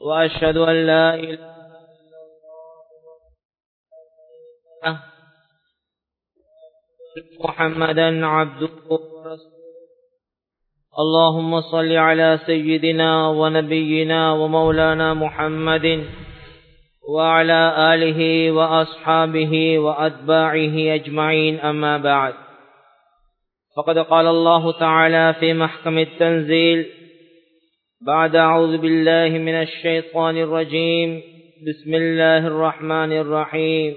وأشهد أن لا إله إلا الله محمدا عبده ورسوله اللهم صل على سيدنا ونبينا ومولانا محمد وعلى آله وأصحابه وأتباعه أجمعين أما بعد فقد قال الله تعالى في محكم التنزيل بعد أعوذ بالله من الشيطان الرجيم بسم الله الرحمن الرحيم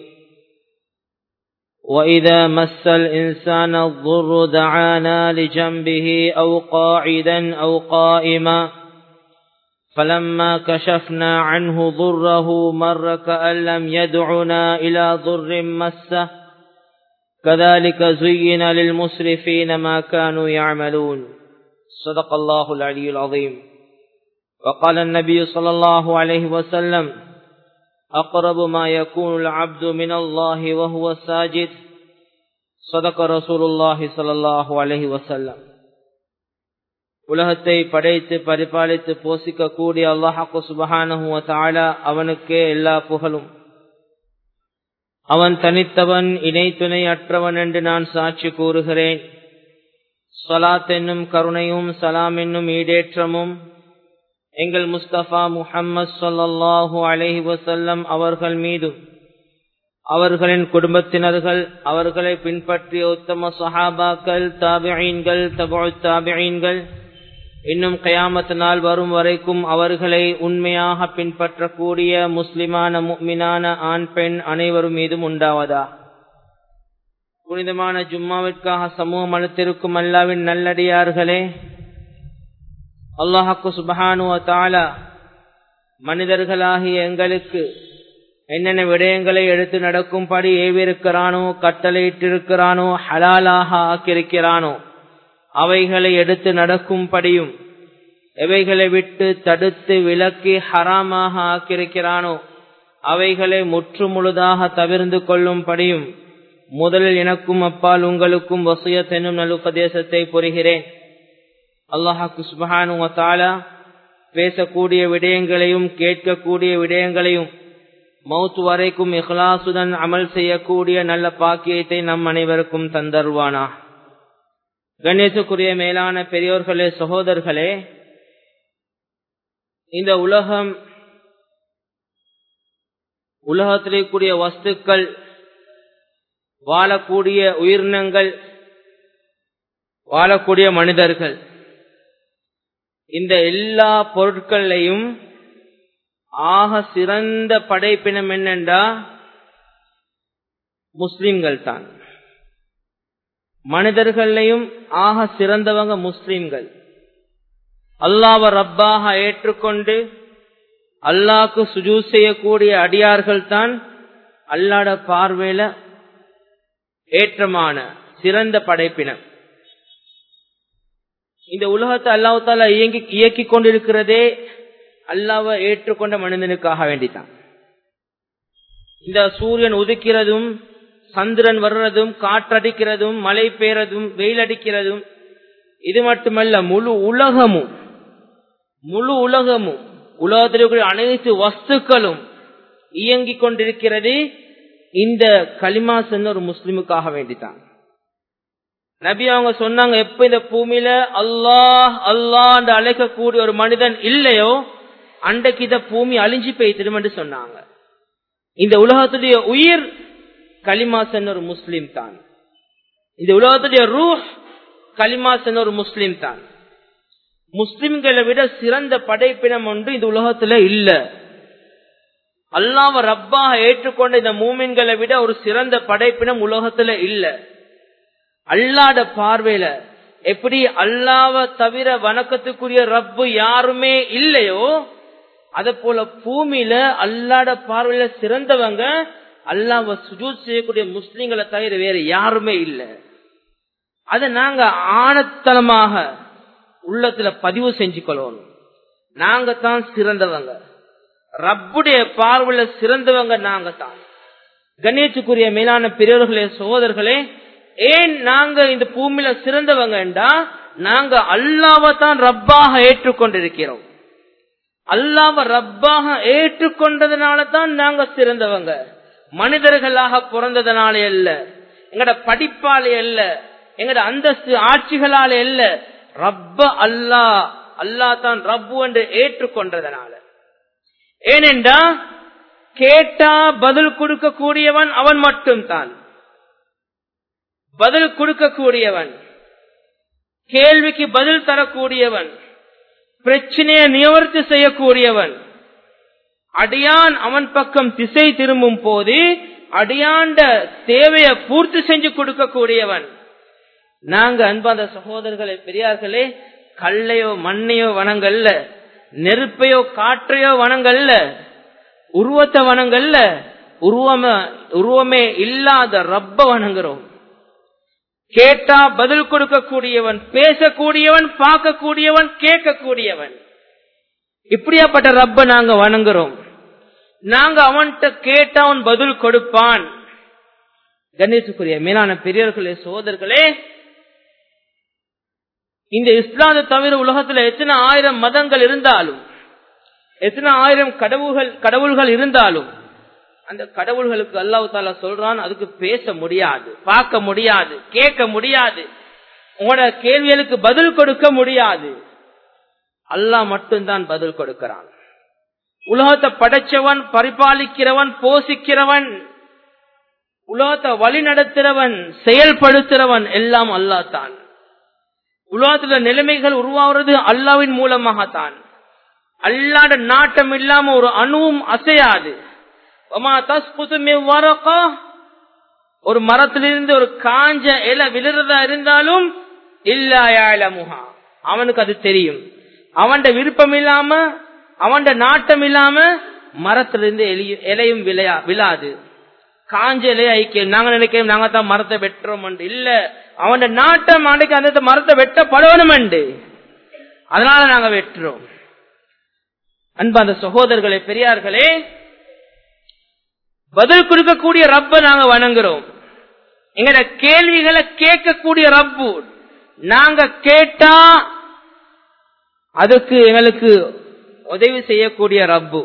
وإذا مس الإنسان الضر دعانا لجنبه أو قاعدا أو قائما فلما كشفنا عنه ضره مر كأن لم يدعنا إلى ضر مسه كذلك زين للمسرفين ما كانوا يعملون صدق الله العلي العظيم وقال النبي صلى الله عليه وسلم أقرب ما يكون العبد من الله وهو ساجد صدق رسول الله صلى الله عليه وسلم உலகத்தை படைத்து பரிபாலித்து போசிக்க கூடிய அல்லாஹாக்கு சுபஹானஹுவ தாலா அவனுக்கே எல்லா புகழும் அவன் தனித்தவன் இணை துணை அற்றவன் என்று நான் சாட்சி கூறுகிறேன் சலாத் என்னும் கருணையும் சலாம் என்னும் ஈடேற்றமும் எங்கள் முஸ்தபா முஹம்மது சொல்லாஹூ அலஹி வசல்லம் அவர்கள் மீதும் அவர்களின் குடும்பத்தினர்கள் அவர்களை பின்பற்றிய உத்தம சஹாபாக்கள் தாபியீன்கள் தபு தாபியீன்கள் இன்னும் கயாமத்து நாள் வரும் வரைக்கும் அவர்களை உண்மையாக பின்பற்றக்கூடிய முஸ்லிமான முக்மினான ஆண் பெண் அனைவரும் மீதும் உண்டாவதா புனிதமான ஜும்மாவிற்காக சமூகம் அளித்திருக்கும் அல்லாவின் நல்லடியார்களே அல்லாஹாக்கு சுபஹானு தாலா மனிதர்களாகிய எங்களுக்கு என்னென்ன விடயங்களை எடுத்து நடக்கும்படி ஏவிருக்கிறானோ கட்டளையிட்டிருக்கிறானோ ஹலாலாக ஆக்கியிருக்கிறானோ அவைகளை எடுத்து நடக்கும்படியும் எவைகளை விட்டு தடுத்து விலக்கி ஹராமாக ஆக்கியிருக்கிறானோ அவைகளை முற்று முழுதாக தவிர்ந்து கொள்ளும்படியும் முதலில் எனக்கும் அப்பால் உங்களுக்கும் வசியத் என்னும் நல்லுபதேசத்தை புரிகிறேன் அல்லாஹாக்கு சுபஹானு தாலா பேசக்கூடிய விடயங்களையும் கேட்கக்கூடிய விடயங்களையும் மவுத் வரைக்கும் இஹ்லாசுடன் அமல் செய்யக்கூடிய நல்ல பாக்கியத்தை நம் அனைவருக்கும் தந்தருவானா கணேசுக்குரிய மேலான பெரியோர்களே சகோதரர்களே இந்த உலகம் உலகத்திலே கூடிய வஸ்துக்கள் வாழக்கூடிய உயிரினங்கள் வாழக்கூடிய மனிதர்கள் இந்த எல்லா பொருட்களையும் ஆக சிறந்த படைப்பினம் என்னென்றா முஸ்லிம்கள் தான் மனிதர்களையும் ஆக சிறந்தவங்க முஸ்லிம்கள் அல்லாவ ரப்பாக ஏற்றுக்கொண்டு அல்லாக்கு சுஜூ செய்யக்கூடிய அடியார்கள் தான் அல்லாட பார்வையில ஏற்றமான சிறந்த படைப்பினம் இந்த உலகத்தை அல்லாஹால இயங்கி இயக்கி கொண்டிருக்கிறதே அல்லாவை ஏற்றுக்கொண்ட மனிதனுக்காக வேண்டித்தான் இந்த சூரியன் உதிக்கிறதும் சந்திரன் வர்றதும் காற்றடிக்கிறதும் மழை பெய்யறதும் வெயில் அடிக்கிறதும் இது மட்டுமல்ல முழு உலகமும் முழு உலகமும் உலகத்தில் அனைத்து வஸ்துக்களும் இயங்கிக் கொண்டிருக்கிறது இந்த களிமா சென்ற ஒரு முஸ்லிமுக்காக வேண்டித்தான் நபி அவங்க சொன்னாங்க எப்ப இந்த பூமியில அல்லாஹ் அல்லாஹ் என்று அழைக்கக்கூடிய ஒரு மனிதன் இல்லையோ அன்றைக்கு இந்த பூமி அழிஞ்சு போய்த்திடும் என்று சொன்னாங்க இந்த உலகத்துடைய உயிர் களிமா சென்ற ஒரு முஸ்லீம் தான் இந்த உலகத்துடைய ரூஹ் களிமா சென்ற ஒரு முஸ்லீம் தான் முஸ்லிம்களை விட சிறந்த படைப்பினம் ஒன்று இந்த உலகத்துல இல்ல அல்லாவ ரப்பாக ஏற்றுக்கொண்ட இந்த மூமின்களை விட ஒரு சிறந்த படைப்பினம் உலகத்துல இல்ல அல்லாட பார்வையில எப்படி அல்லாவ தவிர வணக்கத்துக்குரிய ரப்பு யாருமே இல்லையோ அத போல பூமியில அல்லாட பார்வையில சிறந்தவங்க அல்லாவ சுஜூத் செய்யக்கூடிய முஸ்லிம்களை தவிர வேற யாருமே இல்லை அத நாங்க ஆணத்தனமாக உள்ளத்துல பதிவு செஞ்சு கொள்ளணும் நாங்க தான் சிறந்தவங்க ரப்புடைய பார்வையில சிறந்தவங்க நாங்க தான் கணேசுக்குரிய மேலான பெரியவர்களே சகோதரர்களே ஏன் நாங்க இந்த பூமியில சிறந்தவங்க என்றா நாங்க அல்லாவை தான் ரப்பாக ஏற்றுக்கொண்டிருக்கிறோம் அல்லாவ ரப்பாக ஏற்றுக்கொண்டதுனால தான் நாங்க சிறந்தவங்க மனிதர்களாக பிறந்ததுனாலே அல்ல எங்கட படிப்பாலே அல்ல எங்கட அந்தஸ்து ஆட்சிகளாலே அல்ல ரப்ப அல்லா அல்லா தான் ரப்பு என்று ஏற்றுக்கொண்டதனால ஏனென்றா கேட்டா பதில் கொடுக்கக்கூடியவன் அவன் மட்டும்தான் பதில் கொடுக்கக்கூடியவன் கேள்விக்கு பதில் தரக்கூடியவன் பிரச்சனையை நிவர்த்தி செய்யக்கூடியவன் அடியான் அவன் பக்கம் திசை திரும்பும் போது அடியாண்ட தேவையை பூர்த்தி செஞ்சு கொடுக்கக்கூடியவன் நாங்க அன்பாந்த சகோதரர்களே பெரியார்களே கல்லையோ மண்ணையோ வனங்கள்ல நெருப்பையோ காற்றையோ வனங்கள்ல உருவத்தை வனங்கள்ல உருவம உருவமே இல்லாத ரப்ப வணங்குறோம் கேட்டா பதில் கொடுக்கக்கூடியவன் பேசக்கூடியவன் பார்க்கக்கூடியவன் கேட்கக்கூடியவன் இப்படியாப்பட்ட ரப்ப நாங்க வணங்குறோம் நாங்க அவன்கிட்ட கேட்டா அவன் பதில் கொடுப்பான் கணேசுக்குரிய மேலான பெரியவர்களே சோதர்களே இந்த இஸ்லாத்தை தவிர உலகத்துல எத்தனை ஆயிரம் மதங்கள் இருந்தாலும் எத்தனை ஆயிரம் கடவுள்கள் கடவுள்கள் இருந்தாலும் அந்த கடவுள்களுக்கு அல்லாஹு தாலா சொல்றான் அதுக்கு பேச முடியாது பார்க்க முடியாது கேட்க முடியாது உங்களோட கேள்விகளுக்கு பதில் கொடுக்க முடியாது அல்லாஹ் மட்டும்தான் பதில் கொடுக்கிறான் உலகத்தை படைச்சவன் பரிபாலிக்கிறவன் போசிக்கிறவன் உலகத்தை வழி நடத்துறவன் செயல்படுத்துறவன் எல்லாம் அல்லா தான் உலகத்துல நிலைமைகள் உருவாகிறது அல்லாவின் மூலமாகத்தான் அல்லாட நாட்டம் இல்லாம ஒரு அணுவும் அசையாது ஒரு மரத்திலிருந்து ஒரு காஞ்ச இலை விழுறதா இருந்தாலும் இல்லாயாமுகா அவனுக்கு அது தெரியும் அவன் விருப்பம் இல்லாம அவன் நாட்டம் இல்லாம மரத்திலிருந்து இலையும் விளையா விழாது காஞ்ச இலைய ஐக்கியம் நாங்க நினைக்கிறோம் நாங்க தான் மரத்தை வெட்டுறோம் இல்ல அவன் நாட்டம் அன்றைக்கு அந்த மரத்தை வெட்டப்படணும் அதனால நாங்க வெட்டுறோம் அன்பு அந்த சகோதரர்களே பெரியார்களே பதில் கொடுக்கக்கூடிய ரப்ப நாங்க வணங்குறோம் எங்கட கேள்விகளை கேட்கக்கூடிய ரப்பு நாங்க கேட்டா அதுக்கு எங்களுக்கு உதவி செய்யக்கூடிய ரப்பு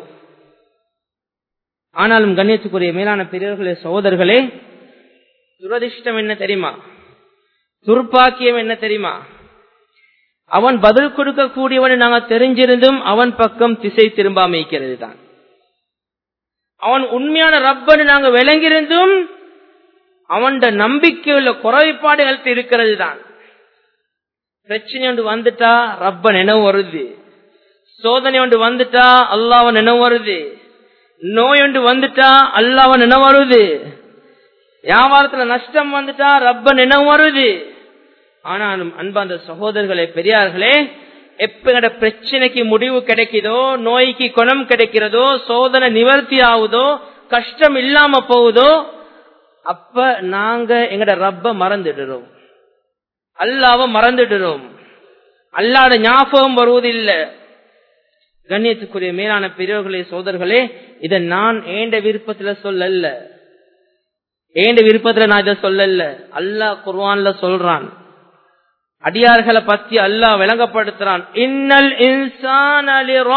ஆனாலும் கண்ணியத்துக்குரிய மேலான பெரியவர்களே சகோதரர்களே துரதிர்ஷ்டம் என்ன தெரியுமா துர்ப்பாக்கியம் என்ன தெரியுமா அவன் பதில் கொடுக்கக்கூடியவன் நாங்க தெரிஞ்சிருந்தும் அவன் பக்கம் திசை திரும்பாம இருக்கிறது தான் அவன் உண்மையான ரப்பன்னு நாங்க விளங்கியிருந்தும் அவன் நம்பிக்கையுள்ள குறைபாடுகள் இருக்கிறது தான் பிரச்சனை ஒன்று வந்துட்டா ரப்ப நினைவு வருது சோதனை ஒன்று வந்துட்டா அல்லாவ நினைவு வருது நோய் ஒன்று வந்துட்டா அல்லாவ நினைவு வருது வியாபாரத்துல நஷ்டம் வந்துட்டா ரப்ப நினைவு வருது ஆனாலும் அன்பாந்த சகோதரர்களே பெரியார்களே எப்ப எங்கட பிரச்சனைக்கு முடிவு கிடைக்குதோ நோய்க்கு குணம் கிடைக்கிறதோ சோதனை நிவர்த்தி ஆகுதோ கஷ்டம் இல்லாம போகுதோ அப்ப நாங்க எங்கட ரப்ப மறந்துடுறோம் அல்லாவ மறந்துடுறோம் அல்லாத ஞாபகம் வருவதில்லை கண்ணியத்துக்குரிய மேலான பெரியவர்களே சோதர்களே இதை நான் ஏண்ட விருப்பத்துல சொல்லல ஏண்ட விருப்பத்துல நான் இதை சொல்லல அல்லாஹ் குர்வான்ல சொல்றான் அடியார்களை பத்தி அல்லாஹ் விளங்கப்படுத்துறான் இன்னல் இன்சான்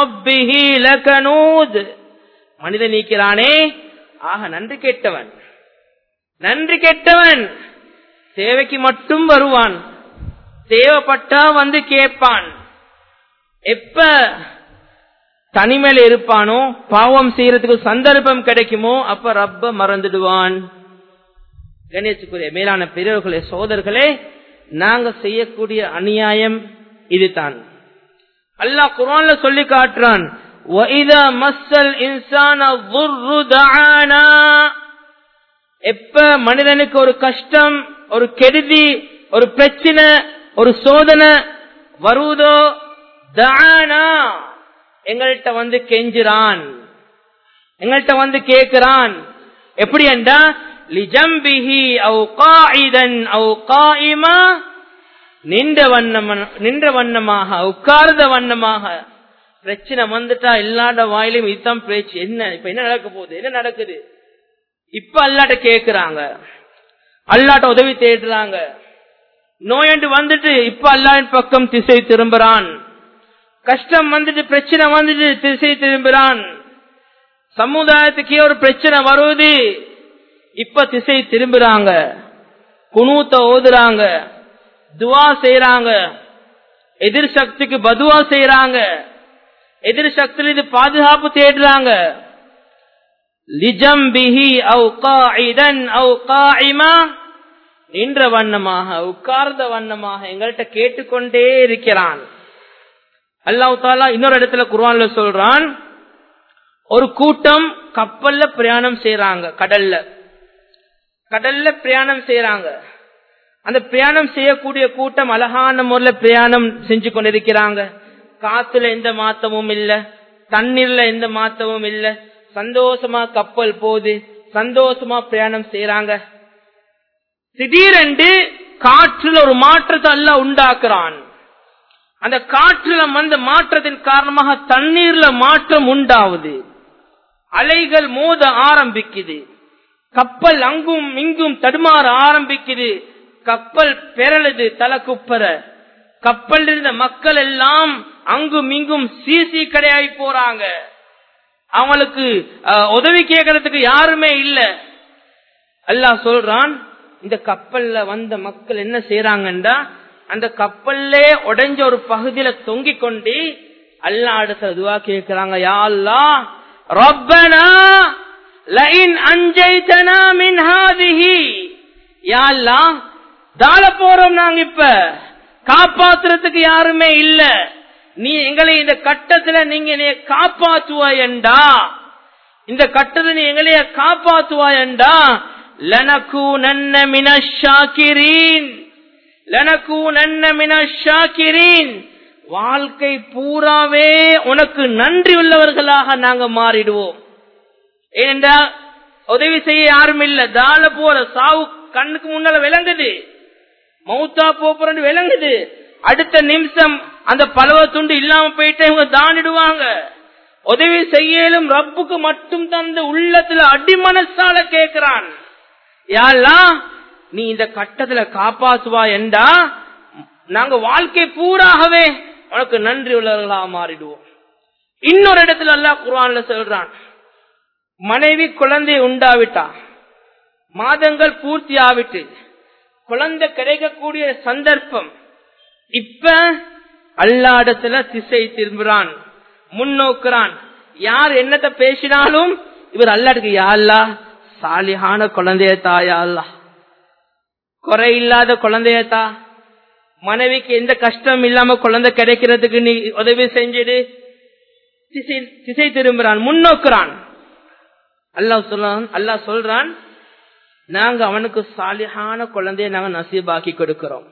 மனித நீக்கிறானே ஆக நன்றி கேட்டவன் நன்றி கெட்டவன் தேவைக்கு மட்டும் வருவான் தேவைப்பட்டா வந்து கேட்பான் எப்ப தனிமையில இருப்பானோ பாவம் செய்யறதுக்கு சந்தர்ப்பம் கிடைக்குமோ அப்ப ரப்ப மறந்துடுவான் கணேசுக்குரிய மேலான பெரியவர்களே சோதர்களே நாங்க செய்யக்கூடிய அநியாயம் இதுதான் அல்லாஹ் குரான்ல சொல்லி காட்டுறான் எப்ப மனிதனுக்கு ஒரு கஷ்டம் ஒரு கெடுதி ஒரு பிரச்சனை ஒரு சோதனை வருவதோ தானா எங்கள்கிட்ட வந்து கெஞ்சுறான் எங்கள்கிட்ட வந்து கேட்கிறான் எப்படி என்றா லிஜம்பிஹி அவு காயிதன் அவு காயிமா நின்ற வண்ணம நின்ற வண்ணமாக உட்கார்ந்த வண்ணமாக பிரச்சனை வந்துட்டா எல்லாட வாயிலும் இதுதான் பேச்சு என்ன இப்ப என்ன நடக்க போகுது என்ன நடக்குது இப்ப அல்லாட்ட கேக்குறாங்க அல்லாட்ட உதவி தேடுறாங்க நோயண்டு வந்துட்டு இப்ப அல்லாவின் பக்கம் திசை திரும்புறான் கஷ்டம் வந்துட்டு பிரச்சனை வந்துட்டு திசை திரும்புறான் சமுதாயத்துக்கே ஒரு பிரச்சனை வருவது இப்ப திசை திரும்புறாங்க குணூத்த ஓதுறாங்க துவா செய்யறாங்க எதிர் சக்திக்கு பதுவா செய்யறாங்க எதிர் சக்தியில இது பாதுகாப்பு தேடுறாங்க லிஜம் பிஹி அவு காஇதன் அவு காஇமா நின்ற வண்ணமாக உட்கார்ந்த வண்ணமாக எங்கள்கிட்ட கேட்டுக்கொண்டே இருக்கிறான் அல்லாஹ் தாலா இன்னொரு இடத்துல குர்ஆன்ல சொல்றான் ஒரு கூட்டம் கப்பல்ல பிரயாணம் செய்யறாங்க கடல்ல கடல்ல பிரயாணம் செய்யறாங்க அந்த பிரயாணம் செய்யக்கூடிய கூட்டம் அழகான முறையில் பிரயாணம் செஞ்சு கொண்டிருக்கிறாங்க காத்துல எந்த மாத்தமும் இல்ல தண்ணீர்ல எந்த மாத்தமும் இல்ல சந்தோஷமா கப்பல் போகுது சந்தோஷமா பிரயாணம் செய்யறாங்க திடீரென்று காற்றுல ஒரு மாற்றத்தை அல்ல உண்டாக்குறான் அந்த காற்றுல வந்த மாற்றத்தின் காரணமாக தண்ணீர்ல மாற்றம் உண்டாவுது அலைகள் மோத ஆரம்பிக்குது கப்பல் அங்கும் இங்கும் தடுமாற ஆரம்பிக்குது கப்பல் பெறலுது தலை குப்பர கப்பல் இருந்த மக்கள் எல்லாம் அங்கும் இங்கும் சிசி கடையாகி போறாங்க அவங்களுக்கு அஹ், உதவி கேட்கறதுக்கு யாருமே இல்ல அல்லாஹ் சொல்றான் இந்த கப்பல்ல வந்த மக்கள் என்ன செய்யறாங்கன்றா அந்த கப்பல்லே உடைஞ்ச ஒரு பகுதியில தொங்கிக் கொண்டு அல்லா அடுத்த துவா கேட்கிறாங்க யா அல்லாஹ் ரப்பனா லஇன் அன்ஜைதனா மின் ஹாதிஹி யா அல்லாஹ் தாழ போறோம் நாங்க இப்ப காப்பாத்துறதுக்கு யாருமே இல்ல நீ எங்களை இந்த கட்டத்துல நீங்க என்னைய காப்பாத்துவாயண்டா இந்த கட்டத்துல நீ எங்களைய காப்பாத்துவாயண்டா லனக்கு நன்ன மினஷாக்கிரீன் லனக்கு நன்ன மினஷாக்கிரீன் வாழ்க்கை பூராவே உனக்கு நன்றி உள்ளவர்களாக நாங்க மாறிடுவோம் ஏனென்றா உதவி செய்ய யாரும் இல்ல தாழ போற சாவு கண்ணுக்கு முன்னால விளங்குது மௌத்தா போறன்னு விளங்குது அடுத்த நிமிஷம் அந்த பலவ துண்டு இல்லாம போயிட்டு இவங்க தானிடுவாங்க உதவி செய்யலும் ரப்புக்கு மட்டும் தந்த உள்ளத்துல அடிமனசால கேக்குறான் யாரெல்லாம் நீ இந்த கட்டத்துல காப்பாத்துவா என்றா நாங்க வாழ்க்கை பூராகவே உனக்கு நன்றி உள்ளவர்களாக மாறிடுவோம் இன்னொரு இடத்துல அல்லாஹ் குர்ஆன்ல சொல்றான் மனைவி குழந்தை உண்டாவிட்டா மாதங்கள் பூர்த்தி ஆவிட்டு குழந்தை கிடைக்கக்கூடிய சந்தர்ப்பம் இப்ப அல்லாடத்துல திசை திரும்புறான் முன்னோக்குறான் யார் என்னத்த பேசினாலும் இவர் அல்லாடுக்கு யாழ்லா சாலியான குழந்தைய தாயா அல்லா குறை இல்லாத குழந்தையத்தா மனைவிக்கு எந்த கஷ்டம் இல்லாம குழந்தை கிடைக்கிறதுக்கு நீ உதவி செஞ்சிடு திசை திசை திரும்புறான் முன்னோக்குறான் அல்லாஹ் சொல்றான் அல்லாஹ் சொல்றான் நாங்க அவனுக்கு சாலிஹான குழந்தைய நாங்க நசீபாக்கி கொடுக்கிறோம்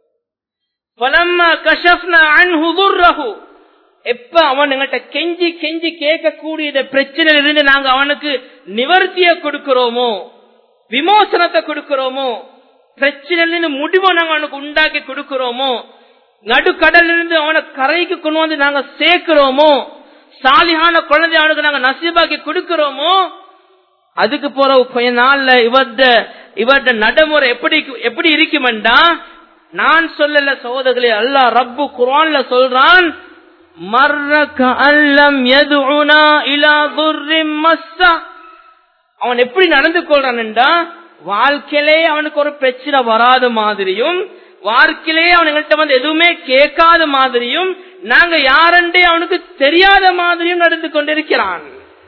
பலம்மா கஷப்னா அன்ஹு துர்ரஹு எப்ப அவன் எங்கள்கிட்ட கெஞ்சி கெஞ்சி கேட்கக்கூடிய இந்த பிரச்சனையில இருந்து நாங்க அவனுக்கு நிவர்த்திய கொடுக்கிறோமோ விமோசனத்தை கொடுக்கிறோமோ பிரச்சனையிலிருந்து முடிவை நாங்க அவனுக்கு உண்டாக்கி கொடுக்கிறோமோ நடுக்கடல் இருந்து அவனை கரைக்கு கொண்டு வந்து நாங்க சேர்க்கிறோமோ சாலியான குழந்தை அவனுக்கு நாங்க நசீபாக்கி கொடுக்கிறோமோ அதுக்கு போற கொஞ்ச நாள்ல இவர்த இவர்த நடைமுறை எப்படி எப்படி இருக்குமெண்டா நான் சொல்லல சகோதரர்களே அல்லாஹ் ரப்பு குர்ஆன்ல சொல்றான் மர்ரக அல்லம் யதுனா இலா துர்ரிம் மஸ்ஸா அவன் எப்படி நடந்து கொள்றான்டா வாழ்க்கையிலே அவனுக்கு ஒரு பிரச்சனை வராத மாதிரியும் வாழ்க்கையிலே அவன் எங்கள்கிட்ட வந்து எதுவுமே கேட்காத மாதிரியும் நாங்க யாரண்டே அவனுக்கு தெரியாத மாதிரியும் நடந்து கொண்டிருக்கிறான்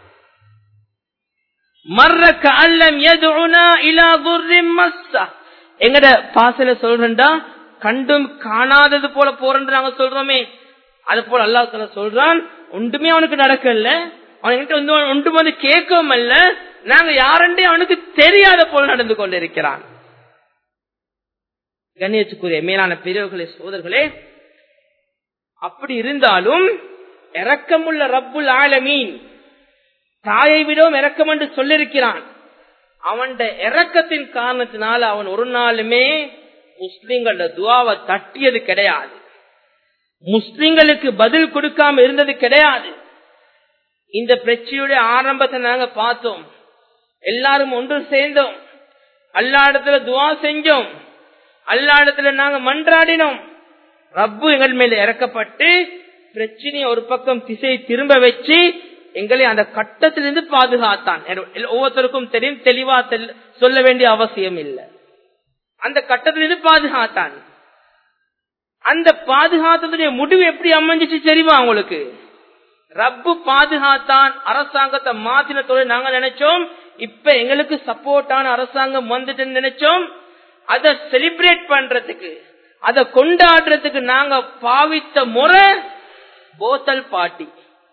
மர்ரக்க அல்லம் யதுனா இலா துர்ரிம் மஸ்ஸா எங்கட பாசல சொல்றா கண்டும் காணாதது போல போறன்னு நாங்க சொல்றோமே அது போல அல்லாஹ் சொல்றான் ஒன்றுமே அவனுக்கு நடக்கல அவன்கிட்ட வந்து ஒன்றும் வந்து கேட்கவும் அல்ல நாங்க யாரண்டே அவனுக்கு தெரியாத போல நடந்து கொண்டிருக்கிறான் கண்ணியத்துக்குரிய மேலான பெரியவர்களே சோதர்களே அப்படி இருந்தாலும் இரக்கமுள்ள ரப்புல் ஆலமீன் தாயை விடவும் இரக்கம் என்று சொல்லிருக்கிறான் அவன் இரக்கத்தின் காரணத்தினால அவன் ஒரு நாளுமே முஸ்லிம்கள துவாவை தட்டியது கிடையாது முஸ்லிம்களுக்கு பதில் கொடுக்காம இருந்தது கிடையாது இந்த பிரச்சனையுடைய ஆரம்பத்தை நாங்க பார்த்தோம் எல்லாரும் ஒன்று சேர்ந்தோம் அல்லா இடத்துல துவா செஞ்சோம் அல்லா இடத்துல நாங்க மன்றாடினோம் ரப்பு எங்கள் மேல இறக்கப்பட்டு பிரச்சனையை ஒரு பக்கம் திசை திரும்ப வச்சு எங்களை அந்த கட்டத்திலிருந்து பாதுகாத்தான் ஒவ்வொருத்தருக்கும் தெரியும் தெளிவா சொல்ல வேண்டிய அவசியம் இல்லை அந்த கட்டத்திலிருந்து பாதுகாத்தான் அந்த பாதுகாத்ததுடைய முடிவு எப்படி அமைஞ்சிச்சு தெரியுமா உங்களுக்கு ரப்பு பாதுகாத்தான் அரசாங்கத்தை மாத்தின தொழில் நாங்க நினைச்சோம் இப்ப எங்களுக்கு சப்போர்ட்டான அரசாங்கம் வந்துட்டு நினைச்சோம் அதை செலிப்ரேட் பண்றதுக்கு அதை கொண்டாடுறதுக்கு நாங்க பாவித்த முறை போத்தல் பாட்டி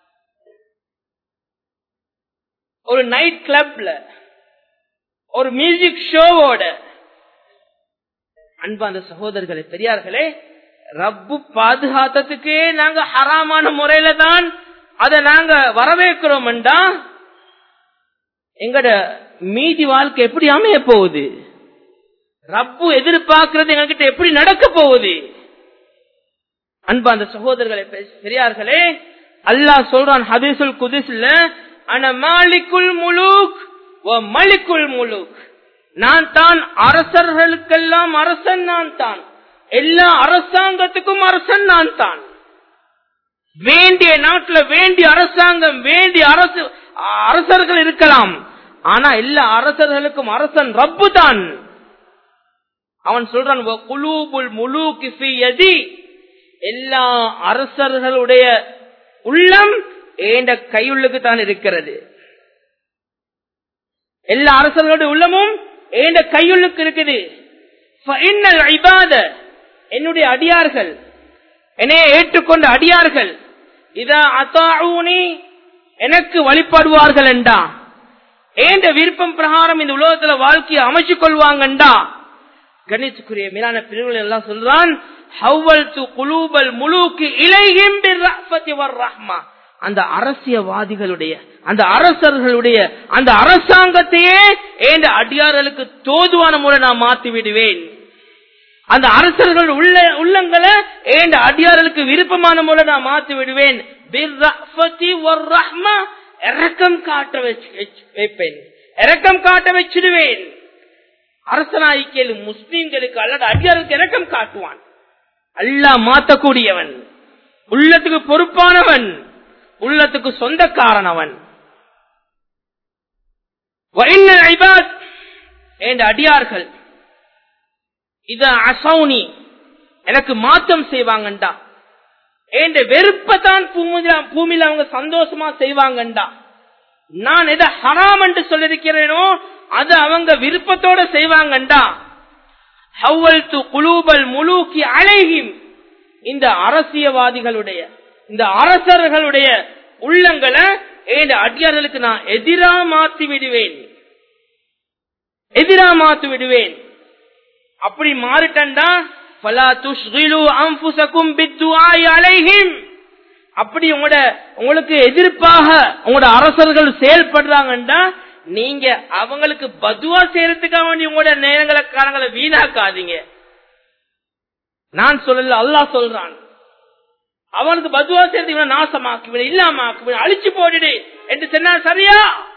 ஒரு நைட் கிளப்ல ஒரு மியூசிக் ஷோவோட அன்பாந்த சகோதரர்களே பெரியார்களே ரப்பு பாதுகாத்ததுக்கே நாங்க ஹராமான முறையில தான் அதை நாங்க வரவேற்கிறோம்டா எங்கட மீதி வாழ்க்கை எப்படி அமைய போகுது ரப்பு எதிர்பார்க்கிறது எங்ககிட்ட எப்படி நடக்க போகுது அன்பா அந்த சகோதரர்களை பெரியார்களே அல்லாஹ் சொல்றான் ஹதீசுல் குதிஸ்ல அன மாலிக்குல் முழுக் மலிக்குல் முழுக் நான் தான் அரசர்களுக்கெல்லாம் அரசன் நான் தான் எல்லா அரசாங்கத்துக்கும் அரசன் நான் தான் வேண்டிய நாட்டுல வேண்டிய அரசாங்கம் வேண்டிய அரசு அரசர்கள் இருக்கலாம் ஆனா எல்லா அரசர்களுக்கும் அரசன் ரப்பு தான் அவன் சொல்றான் குலூபுல் முழு கிஃபி எல்லா அரசர்களுடைய உள்ளம் ஏண்ட கையுள்ளுக்கு தான் இருக்கிறது எல்லா அரசர்களுடைய உள்ளமும் ஏண்ட கையுள்ளுக்கு இருக்குது என்னுடைய அடியார்கள் என்னைய ஏற்றுக்கொண்ட அடியார்கள் இதா அத்தாஊனி எனக்கு வழிபடுவார்கள் என்றா ஏண்ட விருப்பம் பிரகாரம் இந்த உலகத்துல வாழ்க்கையை அமைச்சு கொள்வாங்கண்டா கணித்துக்குரிய மீனான பிரிவுகள் எல்லாம் சொல்றான் அந்த அரசியவாதிகளுடைய அந்த அரசர்களுடைய அந்த அரசாங்கத்தையே ஏண்ட அடியார்களுக்கு தோதுவான முறை நான் மாத்தி விடுவேன் அந்த அரசர்கள் உள்ள உள்ளங்களை ஏண்ட அடியார்களுக்கு விருப்பமான முறை நான் மாத்தி விடுவேன் இறக்கம் காட்ட வைப்பேன் இறக்கம் காட்ட வச்சிடுவேன் அரசனாய்க்கேளு முஸ்லீம்களுக்கு அல்லது அடியாருக்கு இறக்கம் காட்டுவான் அல்லா மாத்தக்கூடியவன் உள்ளத்துக்கு பொறுப்பானவன் உள்ளத்துக்கு சொந்தக்காரன் அவன் அடியார்கள் இத அசௌனி எனக்கு மாற்றம் செய்வாங்கண்டா என் வெறுப்பத்தான் பூமியில அவங்க சந்தோஷமா செய்வாங்கண்டா நான் எதை ஹராம் என்று சொல்லிருக்கிறேனோ அது அவங்க விருப்பத்தோட செய்வாங்கண்டா ஹவல் து குலூபல் முழுக்கி அழகிம் இந்த அரசியவாதிகளுடைய இந்த அரசர்களுடைய உள்ளங்களை என் அடியார்களுக்கு நான் எதிரா மாத்தி விடுவேன் எதிரா மாத்தி விடுவேன் அப்படி மாறிட்டா பலா துஷ்கிலு அம்புசக்கும் பித்துவாய் அலைஹிம் அப்படி உங்களோட உங்களுக்கு எதிர்ப்பாக உங்களோட அரசர்கள் செயல்படுறாங்கண்டா நீங்க அவங்களுக்கு பதுவா செய்யறதுக்காக வேண்டி உங்களோட நேரங்களை காலங்களை வீணாக்காதீங்க நான் சொல்லல அல்லாஹ் சொல்றான் அவனுக்கு பதுவா செய்யறது இவனை நாசமாக்கு இல்லாம அழிச்சு போடுடு என்று சொன்னா சரியா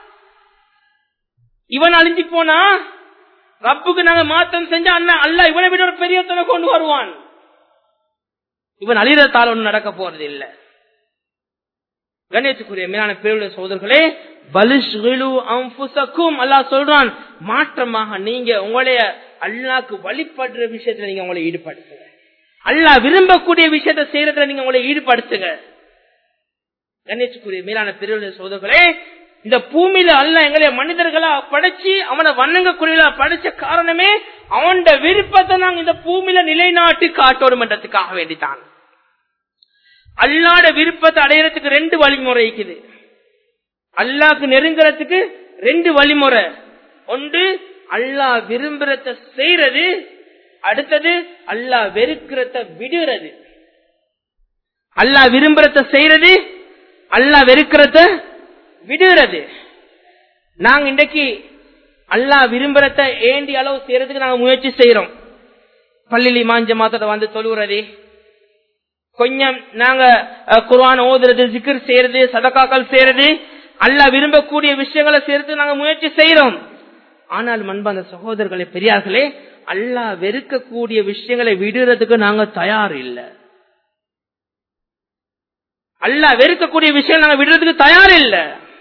இவன் அழிஞ்சு போனா ரப்புக்கு நாங்க மாற்றம் செஞ்சா அண்ணா அல்ல இவனை விட ஒரு பெரியத்தனை கொண்டு வருவான் இவன் அழிறதால் ஒண்ணு நடக்க போறது இல்லை கணேசுக்குரிய மேலான பேருடைய சோதர்களே அம்புசக்கும் அல்லா சொல்றான் மாற்றமாக நீங்க உங்களைய அல்லாக்கு வழிபடுற விஷயத்துல நீங்க உங்களை ஈடுபடுத்துங்க அல்லா விரும்பக்கூடிய விஷயத்த செய்யறதுல நீங்க உங்களை ஈடுபடுத்துங்க கணேசுக்குரிய மேலான பெருடைய சோதர்களே இந்த பூமியில அல்ல எங்களை மனிதர்களா படைச்சு அவனை வண்ணங்கக்குறியில படைச்ச காரணமே அவன் விருப்பத்தை நாங்க இந்த பூமியில நிலைநாட்டி காட்டோடும் என்றதுக்காக வேண்டித்தான் அல்லாட விருப்பத்தை அடையறதுக்கு ரெண்டு வழிமுறை இருக்குது அல்லாக்கு நெருங்குறதுக்கு ரெண்டு வழிமுறை ஒன்று அல்லாஹ் விரும்புறத செய்யறது அடுத்தது அல்லாஹ் வெறுக்கிறத விடுறது அல்லாஹ் விரும்புறத செய்யறது அல்லாஹ் வெறுக்கிறத விடுறது நாங்க இன்றைக்கு அல்லாஹ் விரும்புறத ஏண்டி அளவு செய்யறதுக்கு நாங்க முயற்சி செய்யறோம் பள்ளிலி மாஞ்ச மாத்தத்தை வந்து தொழுகிறது கொஞ்சம் நாங்க குர்ஆன் ஓதுறது ஜிக்கர் செய்யறது சதக்காக்கள் செய்யறது அல்லாஹ் விரும்பக்கூடிய விஷயங்களை செய்யறதுக்கு நாங்க முயற்சி செய்யறோம் ஆனால் மண்பாந்த சகோதரர்களே பெரியார்களே அல்லாஹ் வெறுக்கக்கூடிய விஷயங்களை விடுறதுக்கு நாங்க தயார் இல்லை அல்ல வெறுக்கக்கூடிய விஷயம் நாங்க விடுறதுக்கு தயார் இல்ல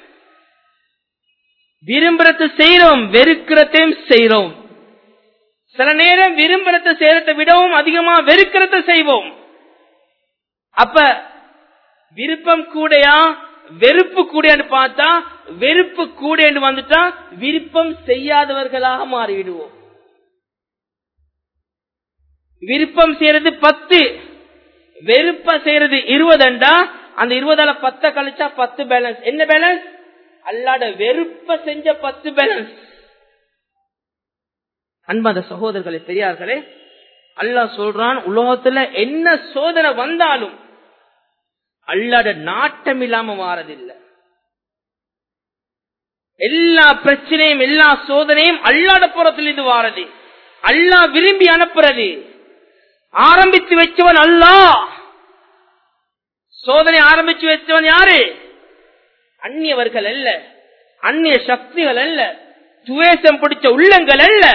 விரும்புறது செய்யறோம் வெறுக்கிறதையும் செய்யறோம் சில நேரம் விரும்புறத செய்யறதை விடவும் அதிகமா வெறுக்கிறத செய்வோம் அப்ப விருப்பம் கூடையா வெறுப்பு கூடையான்னு பார்த்தா வெறுப்பு கூடைன்னு வந்துட்டா விருப்பம் செய்யாதவர்களாக மாறிவிடுவோம் விருப்பம் செய்யறது பத்து வெறுப்ப செய்யறது இருபதுண்டா அந்த இருபதால பத்த கழிச்சா பத்து பேலன்ஸ் என்ன பேலன்ஸ் அல்லாட வெறுப்ப செஞ்ச பத்து பேலன்ஸ் அன்பாத சகோதரர்களே பெரியார்களே அல்லாஹ் சொல்றான் உலகத்துல என்ன சோதனை வந்தாலும் அல்லாட நாட்டம் இல்லாம வாரதில்லை எல்லா பிரச்சனையும் எல்லா சோதனையும் அல்லாட புறத்தில் இது வாரது அல்லாஹ் விரும்பி அனுப்புறது ஆரம்பித்து வச்சவன் அல்லா சோதனை ஆரம்பிச்சு வச்சவன் யாரு அந்நியவர்கள் அல்ல அந்நிய சக்திகள் அல்ல துவேசம் பிடிச்ச உள்ளங்கள் அல்ல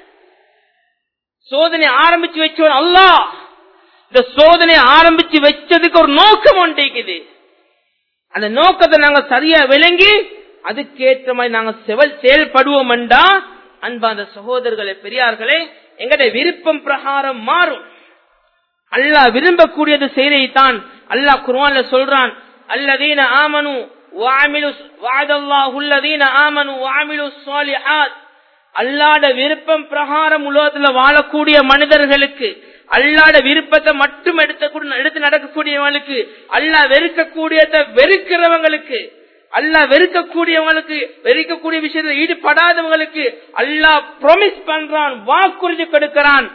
சோதனை ஆரம்பிச்சு வச்சவன் அல்லா இந்த சோதனை ஆரம்பிச்சு வச்சதுக்கு ஒரு நோக்கம் ஒன்றிக்குது அந்த நோக்கத்தை நாங்க சரியா விளங்கி அதுக்கேற்ற மாதிரி நாங்க செவல் செயல்படுவோம் என்றா அன்பாந்த சகோதரர்களே பெரியார்களே எங்களுடைய விருப்பம் பிரகாரம் மாறும் அல்லாஹ் விரும்பக்கூடியது செய்தியைத்தான் அல்லாஹ் குர்ஆன்ல சொல்றான் அல்லதீன ஆமனு வஅமிலு வஅதல்லாஹு அல்லதீன ஆமனு வஅமிலு ஸாலிஹாத் அல்லாஹ்ட விருப்பம் பிரகாரம் உலகத்துல வாழக்கூடிய மனிதர்களுக்கு அல்லாட விருப்பத்தை மட்டும் எடுத்து எடுத்து நடக்கக்கூடியவங்களுக்கு அல்லாஹ் வெறுக்கக்கூடியதை வெறுக்கிறவங்களுக்கு அல்லாஹ் வெறுக்கக்கூடியவங்களுக்கு வெறுக்கக்கூடிய விஷயத்தில் ஈடுபடாதவங்களுக்கு அல்லாஹ் ப்ரொமிஸ் பண்றான் வாக்குறுதி கொடுக்கிறான்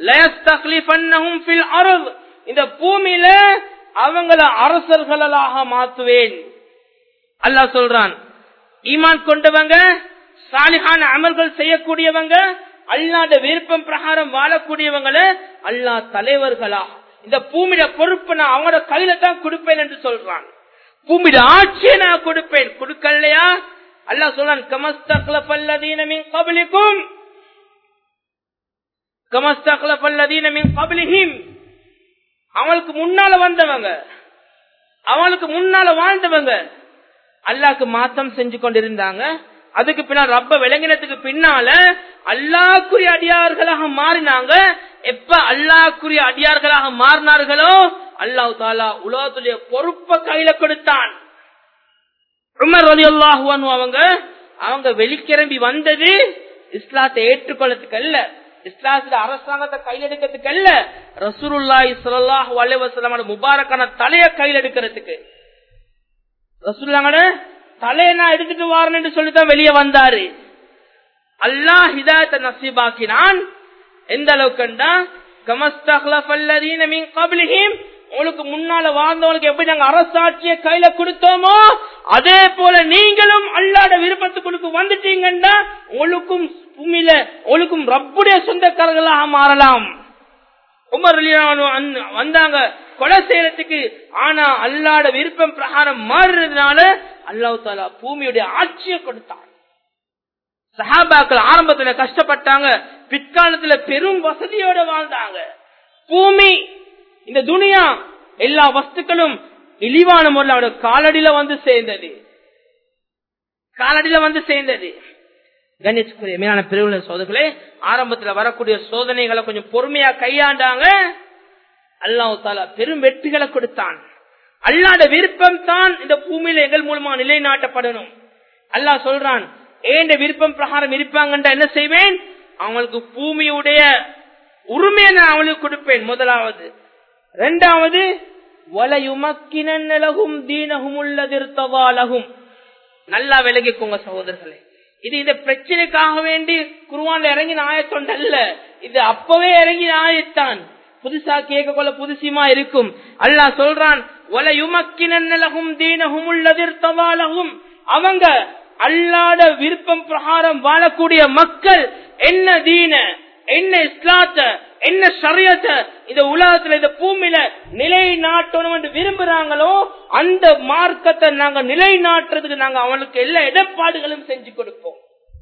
இந்த பூமியில அவங்கள அரசர்களாக மாத்துவேன் அல்லாஹ் சொல்றான் ஈமான் கொண்டவங்க சாலிகான அமல்கள் செய்யக்கூடியவங்க அல்லாத விருப்பம் பிரகாரம் வாழக்கூடியவங்கள அல்லா தலைவர்களா இந்த பூமியில பொறுப்பு நான் அவங்களோட கையில தான் கொடுப்பேன் என்று சொல்றான் பூமியில ஆட்சியை நான் கொடுப்பேன் கொடுக்கலையா அல்லா சொல்றான் கமஸ்தீனமின் கபலிக்கும் கமஸ்தீனமின் கபலிஹிம் அவளுக்கு முன்னால வந்தவங்க அவளுக்கு முன்னால வாழ்ந்தவங்க அல்லாக்கு மாத்தம் செஞ்சு கொண்டிருந்தாங்க அதுக்கு பின்னால் ரப்ப விளங்கினத்துக்கு பின்னால அல்லாக்குரிய அடியார்களாக மாறினாங்க எப்ப அல்லாக்குரிய அடியார்களாக மாறினார்களோ அல்லாஹு தாலா உலகத்துடைய பொறுப்ப கையில கொடுத்தான் உமர் அலி அல்லாஹுவான் அவங்க அவங்க வெளிக்கிளம்பி வந்தது இஸ்லாத்தை ஏற்றுக்கொள்ளத்துக்கு அல்ல இஸ்லாத்துல அரசாங்கத்தை கையில் எடுக்கிறதுக்கு அல்ல ரசூலுல்லாஹி ஸல்லல்லாஹு அலைஹி வஸல்லம் முபாரக்கான தலைய கையில் எடுக்கிறதுக்கு ரசூலுல்லாஹோட தலையை நான் எடுத்துட்டு வாரேன்னு சொல்லிதான் வெளியே வந்தாரு அல்லாஹ் ஹிதாயத்தை நசீபாக்கினான் எந்த அளவுக்குண்டா உங்களுக்கு முன்னால வாழ்ந்தவங்களுக்கு எப்படி நாங்க அரசாட்சியை கையில கொடுத்தோமோ அதே போல நீங்களும் அல்லாட விருப்பத்துக்கு வந்துட்டீங்கன்னா உங்களுக்கும் பூமியில உங்களுக்கும் ரப்புடைய சொந்தக்காரர்களாக மாறலாம் உமர் வந்தாங்க கொலை செய்யறதுக்கு ஆனா அல்லாட விருப்பம் பிரகாரம் மாறுறதுனால அல்லாஹு தாலா பூமியுடைய ஆட்சியை கொடுத்தான் சஹாபாக்கள் ஆரம்பத்துல கஷ்டப்பட்டாங்க பிற்காலத்துல பெரும் வசதியோட வாழ்ந்தாங்க பூமி இந்த துனியா எல்லா வஸ்துக்களும் இழிவான முறையில் அவட காலடியில வந்து சேர்ந்தது காலடியில வந்து சேர்ந்தது கணேஷ்குரிய மேலான பிரிவுல சோதர்களே ஆரம்பத்துல வரக்கூடிய சோதனைகளை கொஞ்சம் பொறுமையா கையாண்டாங்க அல்லாஹு தாலா பெரும் வெற்றிகளை கொடுத்தான் அல்லாட விருப்பம் தான் இந்த பூமியில எங்கள் மூலமா நிலைநாட்டப்படணும் அல்லாஹ் சொல்றான் ஏண்ட விருப்பம் பிரகாரம் இருப்பாங்கன்றா என்ன செய்வேன் அவங்களுக்கு பூமியுடைய உரிமையை நான் அவங்களுக்கு கொடுப்பேன் முதலாவது இரண்டாவது வலையுமக்கினலகும் தீனகும் உள்ளதிர்த்தவாலகும் நல்லா விலகிக்கோங்க சகோதரர்களே இது இந்த பிரச்சனைக்காக வேண்டி குருவான்ல இறங்கின ஆயத்தொண்டு அல்ல இது அப்பவே இறங்கின ஆயத்தான் புதுசா கேட்க கொள்ள புதுசியமா இருக்கும் அல்லாஹ் சொல்றான் வலையுமக்கினலகும் தீனகும் உள்ளதிர்த்தவாலகும் அவங்க அல்லாட விருப்பம் பிரகாரம் வாழக்கூடிய மக்கள் என்ன தீன என்ன இஸ்லாத்த என்ன சரியத்த இந்த உலகத்துல இந்த பூமியில நிலைநாட்டணும் என்று விரும்புறாங்களோ அந்த மார்க்கத்தை நாங்க நிலைநாட்டுறதுக்கு நாங்க அவனுக்கு எல்லா இடப்பாடுகளும் செஞ்சு கொடுப்போம்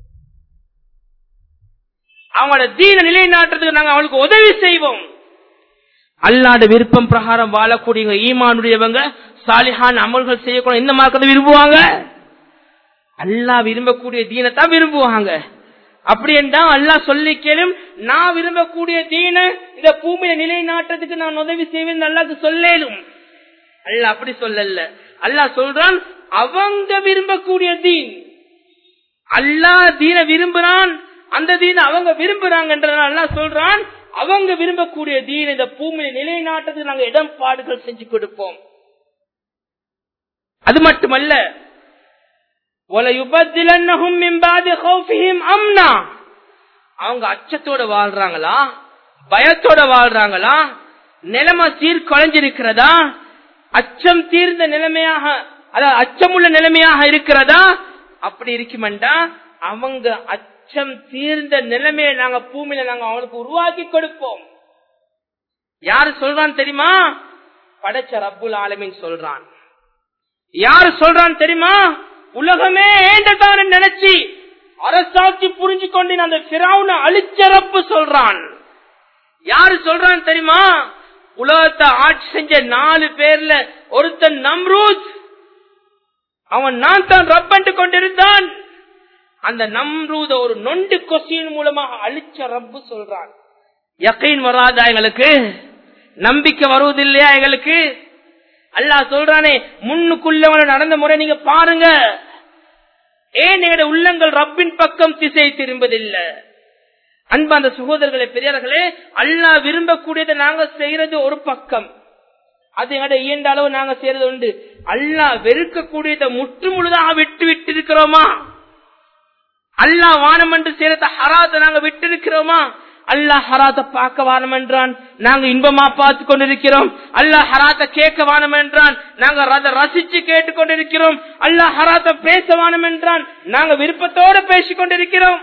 அவங்களோட தீன நிலைநாட்டுறதுக்கு நாங்க அவளுக்கு உதவி செய்வோம் அல்லாட விருப்பம் பிரகாரம் வாழக்கூடிய ஈமானுடையவங்க சாலிஹான் அமல்கள் செய்யக்கூடாது இந்த மார்க்கத்தை விரும்புவாங்க அல்லாஹ் விரும்பக்கூடிய தீனத்தான் விரும்புவாங்க அப்படி என்றா அல்லாஹ் சொல்லி கேளும் நான் விரும்பக்கூடிய தீன இந்த பூமியில நிலைநாட்டத்துக்கு நான் உதவி செய்வேன் அல்லாக்கு சொல்லேலும் அல்லாஹ் அப்படி சொல்லல அல்லாஹ் சொல்றான் அவங்க விரும்பக்கூடிய தீன் அல்லாஹ் தீன விரும்புறான் அந்த தீன அவங்க விரும்புறாங்கன்றதுனால அல்லாஹ் சொல்றான் அவங்க விரும்பக்கூடிய தீன் இந்த பூமியில நிலைநாட்டத்துக்கு நாங்க இடம் பாடுகள் செஞ்சு கொடுப்போம் அது மட்டுமல்ல وَلَيُبَدِّلَنَّهُم مِّن بَعْدِ خَوْفِهِمْ أَمْنًا அவங்க அச்சத்தோட வாழ்றாங்களா பயத்தோட வாழ்றாங்களா நிலைமை சீர்குலைஞ்சிருக்கிறதா அச்சம் தீர்ந்த நிலைமையாக அதாவது அச்சமுள்ள நிலைமையாக இருக்கிறதா அப்படி இருக்குமெண்டா அவங்க அச்சம் தீர்ந்த நிலைமையை நாங்க பூமியில நாங்க அவங்களுக்கு உருவாக்கி கொடுப்போம் யாரு சொல்றான் தெரியுமா படைச்ச ரப்புல் ஆலமின் சொல்றான் யாரு சொல்றான் தெரியுமா உலகமே ஏண்டதான நினைச்சு அரசாட்சி புரிஞ்சு கொண்டு அந்த பிராவுன அழிச்சரப்பு சொல்றான் யாரு சொல்றான் தெரியுமா உலகத்தை ஆட்சி செஞ்ச நாலு பேர்ல ஒருத்தன் நம்ரூத் அவன் நான் தான் ரப்பண்டு கொண்டிருந்தான் அந்த நம்ரூத ஒரு நொண்டு கொசியின் மூலமாக அழிச்ச ரப்பு சொல்றான் யக்கைன் வராதா எங்களுக்கு நம்பிக்கை வருவதில்லையா எங்களுக்கு அல்லாஹ் சொல்றானே முன்னுக்குள்ளவன நடந்த முறை நீங்க பாருங்க ஏன் எங்களுடைய உள்ளங்கள் ரப்பின் பக்கம் திசை திரும்பதில்லை அன்பு அந்த சகோதரர்களே பெரியார்களே அல்லாஹ் விரும்பக்கூடியதை நாங்க செய்யறது ஒரு பக்கம் அது எங்கட இயன்ற அளவு நாங்க செய்யறது உண்டு அல்லாஹ் வெறுக்கக்கூடியதை முற்று முழுதாக விட்டு விட்டு இருக்கிறோமா அல்லாஹ் வானம் என்று செய்யறத ஹராத்தை நாங்க விட்டு இருக்கிறோமா அல்லாஹ் ஹராத்த பார்க்க வானம் என்றான் நாங்க இன்பமா பார்த்து கொண்டிருக்கிறோம் அல்லாஹ் ஹராத்த கேட்க வானம் என்றான் நாங்க அதை ரசிச்சு கேட்டுக் கொண்டிருக்கிறோம் அல்லாஹ் ஹராத்த பேச வானம் என்றான் நாங்க விருப்பத்தோடு பேசிக் கொண்டிருக்கிறோம்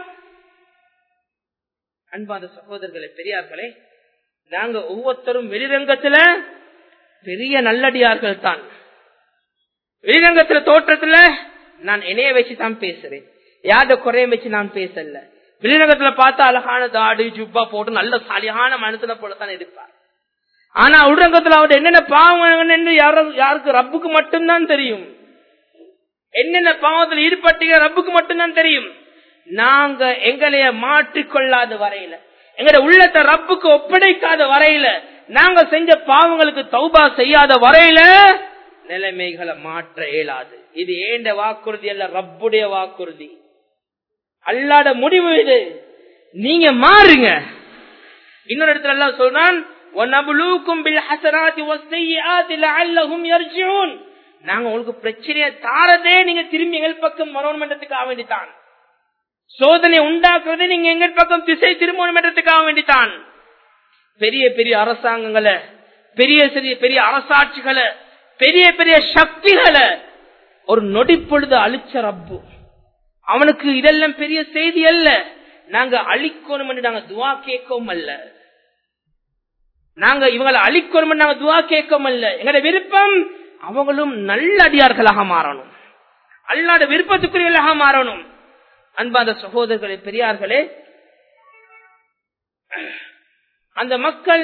அன்பாத சகோதரர்களே பெரியார்களே நாங்க ஒவ்வொருத்தரும் வெளிரங்கத்துல பெரிய நல்லடியார்கள் தான் வெளிரங்கத்துல தோற்றத்துல நான் இணைய வச்சு தான் பேசுறேன் யாத குறைய வச்சு நான் பேசல வெளிநகரத்துல பார்த்தா அழகான தாடி ஜுப்பா போட்டு நல்ல சாலியான மனசுல போலத்தான் இருப்பார் ஆனா உடரங்கத்துல அவர் என்னென்ன பாவம் என்று யாருக்கு ரப்புக்கு மட்டும்தான் தெரியும் என்னென்ன பாவத்தில் ஈடுபட்டீங்க ரப்புக்கு மட்டும்தான் தெரியும் நாங்க எங்களைய மாற்றிக்கொள்ளாத வரையில எங்கட உள்ளத்தை ரப்புக்கு ஒப்படைக்காத வரையில நாங்க செஞ்ச பாவங்களுக்கு தௌபா செய்யாத வரையில நிலைமைகளை மாற்ற இயலாது இது ஏண்ட வாக்குறுதி அல்ல ரப்புடைய வாக்குறுதி அல்லாட முடிவு இது நீங்க மாறுங்க இன்னொரு இடத்துல எல்லாம் சொல்றான் நாங்க உங்களுக்கு பிரச்சனையை தாரதே நீங்க திரும்பி எங்கள் பக்கம் வரணுமென்றதுக்காக வேண்டித்தான் சோதனை உண்டாக்குறதே நீங்க எங்கள் பக்கம் திசை திரும்பணுமென்றதுக்காக வேண்டித்தான் பெரிய பெரிய அரசாங்கங்களை பெரிய பெரிய பெரிய அரசாட்சிகளை பெரிய பெரிய சக்திகளை ஒரு நொடி பொழுது அழிச்ச ரப்பு அவனுக்கு இதெல்லாம் பெரிய செய்தி அல்ல நாங்க அழிக்கணும் நாங்க துவா கேட்கவும் அல்ல நாங்க இவங்களை அழிக்கணும் நாங்க துவா கேட்கவும் அல்ல எங்களோட விருப்பம் அவங்களும் நல்ல அடியார்களாக மாறணும் அல்லாத விருப்பத்துக்குரியவர்களாக மாறணும் அன்பாத சகோதரர்களே பெரியார்களே அந்த மக்கள்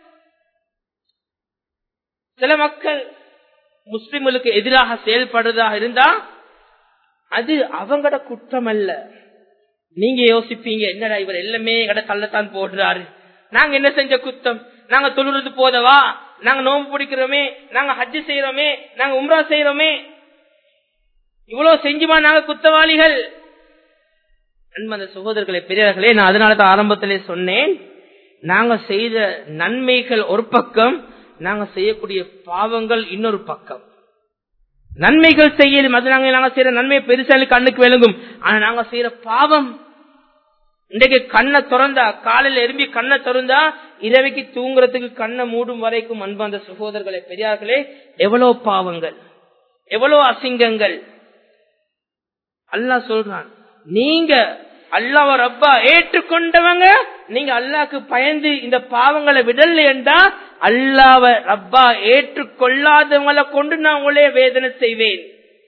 சில மக்கள் முஸ்லிம்களுக்கு எதிராக செயல்படுறதாக இருந்தா அது அவங்கட குற்றம் அல்ல நீங்க யோசிப்பீங்க என்னடா இவர் எல்லாமே எங்கட கள்ளத்தான் போடுறாரு நாங்க என்ன செஞ்ச குத்தம் நாங்க தொழுறது போதவா நாங்க நோம்பு பிடிக்கிறோமே நாங்க ஹஜ்ஜு செய்யறோமே நாங்க உம்ரா செய்யறோமே இவ்வளவு செஞ்சுமா நாங்க குத்தவாளிகள் அந்த சகோதரர்களே பெரியவர்களே நான் அதனாலதான் ஆரம்பத்திலே சொன்னேன் நாங்க செய்த நன்மைகள் ஒரு பக்கம் நாங்க செய்யக்கூடிய பாவங்கள் இன்னொரு பக்கம் நன்மைகள் செய்யணும் அது நாங்க நாங்க செய்யற நன்மை பெருசாலு கண்ணுக்கு விளங்கும் ஆனா நாங்க செய்யற பாவம் இன்றைக்கு கண்ணை திறந்தா காலையில எறும்பி கண்ணை திறந்தா இரவைக்கு தூங்குறதுக்கு கண்ணை மூடும் வரைக்கும் அன்பு அந்த சகோதரர்களே பெரியார்களே எவ்வளவு பாவங்கள் எவ்வளவு அசிங்கங்கள் அல்லாஹ் சொல்றான் நீங்க அல்லாவ ரப்பா ஏற்றுக்கொண்டவங்க நீங்க அல்லாக்கு பயந்து இந்த பாவங்களை விடல என்றா அல்லாவ ரப்பா ஏற்றுக்கொள்ளாதவங்களை கொண்டு நான் உங்களே வேதனை செய்வேன்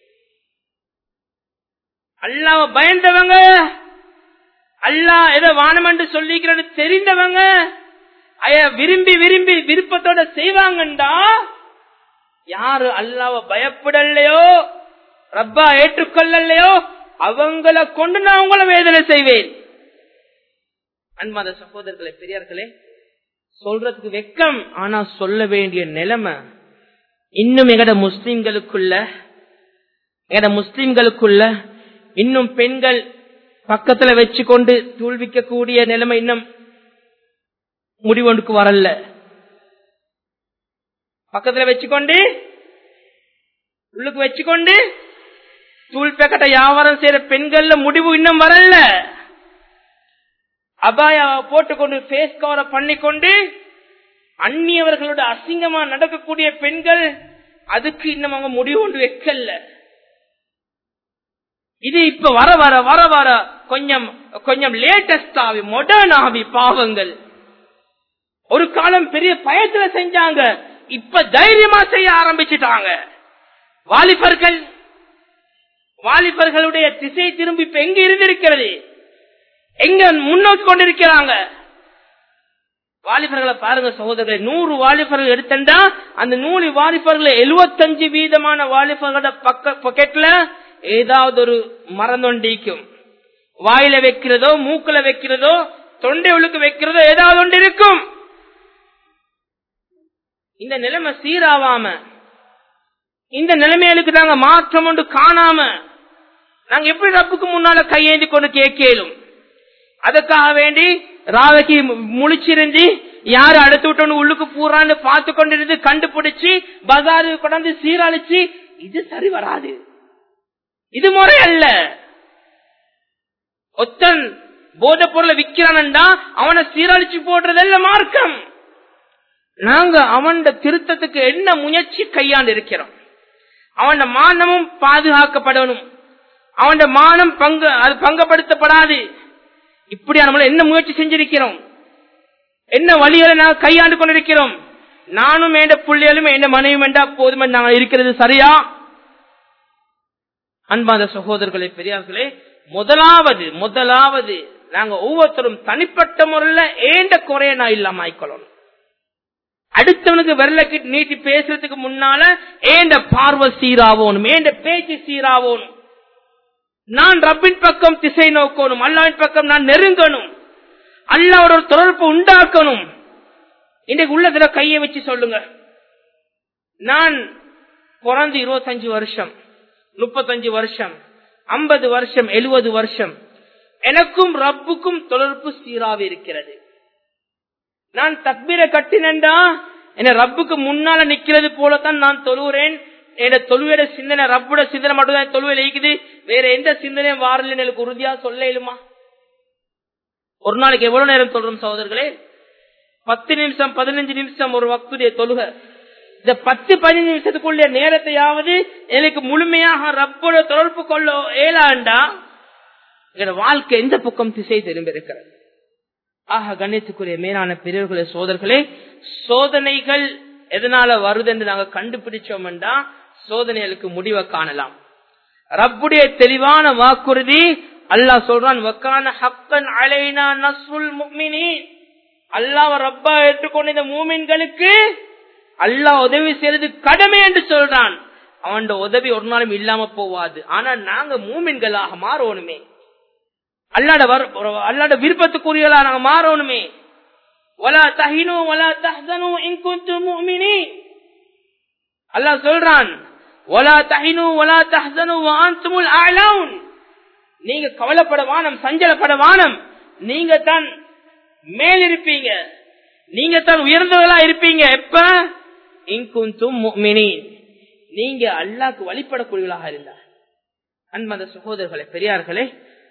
அல்லாவ பயந்தவங்க அல்லா எதை வானம் என்று சொல்லிக்கிறது தெரிந்தவங்க அய விரும்பி விரும்பி விருப்பத்தோட செய்வாங்கண்டா யாரு அல்லாவ பயப்படலையோ ரப்பா ஏற்றுக்கொள்ளலையோ அவங்கள கொண்டு நான் உங்களை வேதனை செய்வேன் அன்பாத சகோதரர்களே பெரியார்களே சொல்றதுக்கு வெக்கம் ஆனா சொல்ல வேண்டிய நிலைமை இன்னும் எங்கட முஸ்லிம்களுக்குள்ள எங்கட முஸ்லிம்களுக்குள்ள இன்னும் பெண்கள் பக்கத்துல வச்சு கொண்டு தூள்விக்க கூடிய நிலைமை இன்னும் முடிவொன்றுக்கு வரல பக்கத்துல வச்சுக்கொண்டு உள்ளுக்கு வச்சுக்கொண்டு தூள் பேக்கட்ட வியாபாரம் செய்யற பெண்கள்ல முடிவு இன்னும் வரல அபாயா போட்டுக்கொண்டு பேஸ் கவரை பண்ணிக்கொண்டு அந்நியவர்களோட அசிங்கமா நடக்கக்கூடிய பெண்கள் அதுக்கு இன்னும் அவங்க முடிவு கொண்டு வைக்கல இது இப்ப வர வர வர வர கொஞ்சம் கொஞ்சம் லேட்டஸ்ட் ஆகி மாடர்ன் ஆகி பாவங்கள் ஒரு காலம் பெரிய பயத்துல செஞ்சாங்க இப்ப தைரியமா செய்ய ஆரம்பிச்சிட்டாங்க வாலிபர்கள் வாலிபர்களுடைய திசை திரும்பி இப்ப எங்க இருந்திருக்கிறது எங்க முன்னோக்கி கொண்டிருக்கிறாங்க வாலிபர்களை பாருங்க சகோதரர்களை நூறு வாலிபர்கள் எடுத்தா அந்த நூறு வாலிபர்கள் எழுபத்தஞ்சு வீதமான வாலிபர்களோட பக்க பாக்கெட்ல ஏதாவது ஒரு மறந்தொண்டிக்கும் வாயில வைக்கிறதோ மூக்குல வைக்கிறதோ தொண்டை உழுக்கு வைக்கிறதோ ஏதாவது ஒன்று இருக்கும் இந்த நிலைமை சீராவாம இந்த நிலைமைகளுக்கு நாங்க மாற்றம் ஒன்று காணாம நாங்க எப்படி ரப்புக்கு முன்னால கையேந்தி கொண்டு கேட்கலும் அதுக்காக வேண்டி ராவைக்கு முழிச்சிருந்து யாரு அடுத்து விட்டோன்னு உள்ளுக்கு பூரான்னு பார்த்து கொண்டிருந்து கண்டுபிடிச்சு பஜாரு கொண்டாந்து சீரழிச்சு இது சரி வராது இது முறை அல்ல ஒத்தன் போத பொருளை விக்கிறான்டா அவனை சீரழிச்சு போடுறதல்ல மார்க்கம் நாங்க அவன் திருத்தத்துக்கு என்ன முயற்சி கையாண்டு இருக்கிறோம் அவன் மானமும் பாதுகாக்கப்படணும் அவன் மானம் பங்கு அது பங்கப்படுத்தப்படாது இப்படியா நம்மள என்ன முயற்சி செஞ்சிருக்கிறோம் என்ன வழிகளை நாங்கள் கையாண்டு கொண்டிருக்கிறோம் நானும் என் பிள்ளைகளும் என் மனைவி என்றா போதும் நாங்கள் இருக்கிறது சரியா அன்பாத சகோதரர்களே பெரியார்களே முதலாவது முதலாவது நாங்க ஒவ்வொருத்தரும் தனிப்பட்ட முறையில ஏண்ட குறைய நான் இல்லாம ஆய்க்கொள்ளணும் அடுத்தவனுக்கு விரல நீட்டி பேசுறதுக்கு முன்னால ஏண்ட பார்வை சீராவோனும் ஏண்ட பேச்சு சீராவோனும் நான் ரப்பின் பக்கம் திசை நோக்கணும் அல்லாவின் பக்கம் நான் நெருங்கணும் அல்லாவோட ஒரு தொடர்பு உண்டாக்கணும் இன்றைக்கு உள்ளதுல கையை வச்சு சொல்லுங்க நான் பிறந்து இருபத்தஞ்சு வருஷம் முப்பத்தஞ்சு வருஷம் ஐம்பது வருஷம் எழுபது வருஷம் எனக்கும் ரப்புக்கும் தொடர்பு சீராக இருக்கிறது நான் தக்பீரை கட்டினண்டா என்ன ரப்புக்கு முன்னால நிக்கிறது போலத்தான் நான் தொழுகிறேன் என் தொழுவையோட சிந்தனை ரப்போட சிந்தனை மட்டும் தான் தொழுவையில் இருக்குது வேற எந்த சிந்தனையும் வாரல எனக்கு உறுதியா சொல்ல இயலுமா ஒரு நாளைக்கு எவ்வளவு நேரம் சொல்றோம் சகோதரர்களே பத்து நிமிஷம் பதினஞ்சு நிமிஷம் ஒரு வக்துடைய தொழுக இந்த பத்து பதினஞ்சு நிமிஷத்துக்குள்ள நேரத்தையாவது எனக்கு முழுமையாக ரப்போட தொடர்பு கொள்ள ஏலாண்டா எங்களோட வாழ்க்கை எந்த பக்கம் திசை திரும்பி இருக்கிறது ஆக கண்ணியத்துக்குரிய மேலான பெரியவர்களே சோதர்களே சோதனைகள் எதனால வருது என்று நாங்க கண்டுபிடிச்சோம்டா சோதனைகளுக்கு முடிவை காணலாம் ரப்புடைய தெளிவான வாக்குறுதி அல்லாஹ் சொல்றான் வக்கான ஹக்கன் அலைனா நஸ்ருல் முக்மினீன் அல்லாஹ் ரப்பா ஏற்றுக்கொண்ட இந்த மூமின்களுக்கு அல்லாஹ் உதவி செய்யறது கடமை என்று சொல்றான் அவன் உதவி ஒரு நாளும் இல்லாம போவாது ஆனா நாங்க மூமின்களாக மாறணுமே அல்லாட அல்லாட விருப்பத்துக்குரியலா நாங்க மாறணுமே வலா தஹினு வலா தஹ்சனு இன் குன்தும் முஃமினீன் அல்லாஹ் சொல்றான் வலா தஹினு வலா தஹ்சனு வ அன்துமுல் அலவுன் நீங்க கவலைப்பட வானம் சஞ்சலப்பட வானம் நீங்க தான் மேல் இருப்பீங்க நீங்க தான் உயர்ந்தவர்களா இருப்பீங்க எப்ப இன்குந்தும் முஃமினீன் நீங்க அல்லாஹ்க்கு வழிபடக்கூடியவர்களாக இருந்தா அன்பந்த சகோதரர்களே பெரியார்களே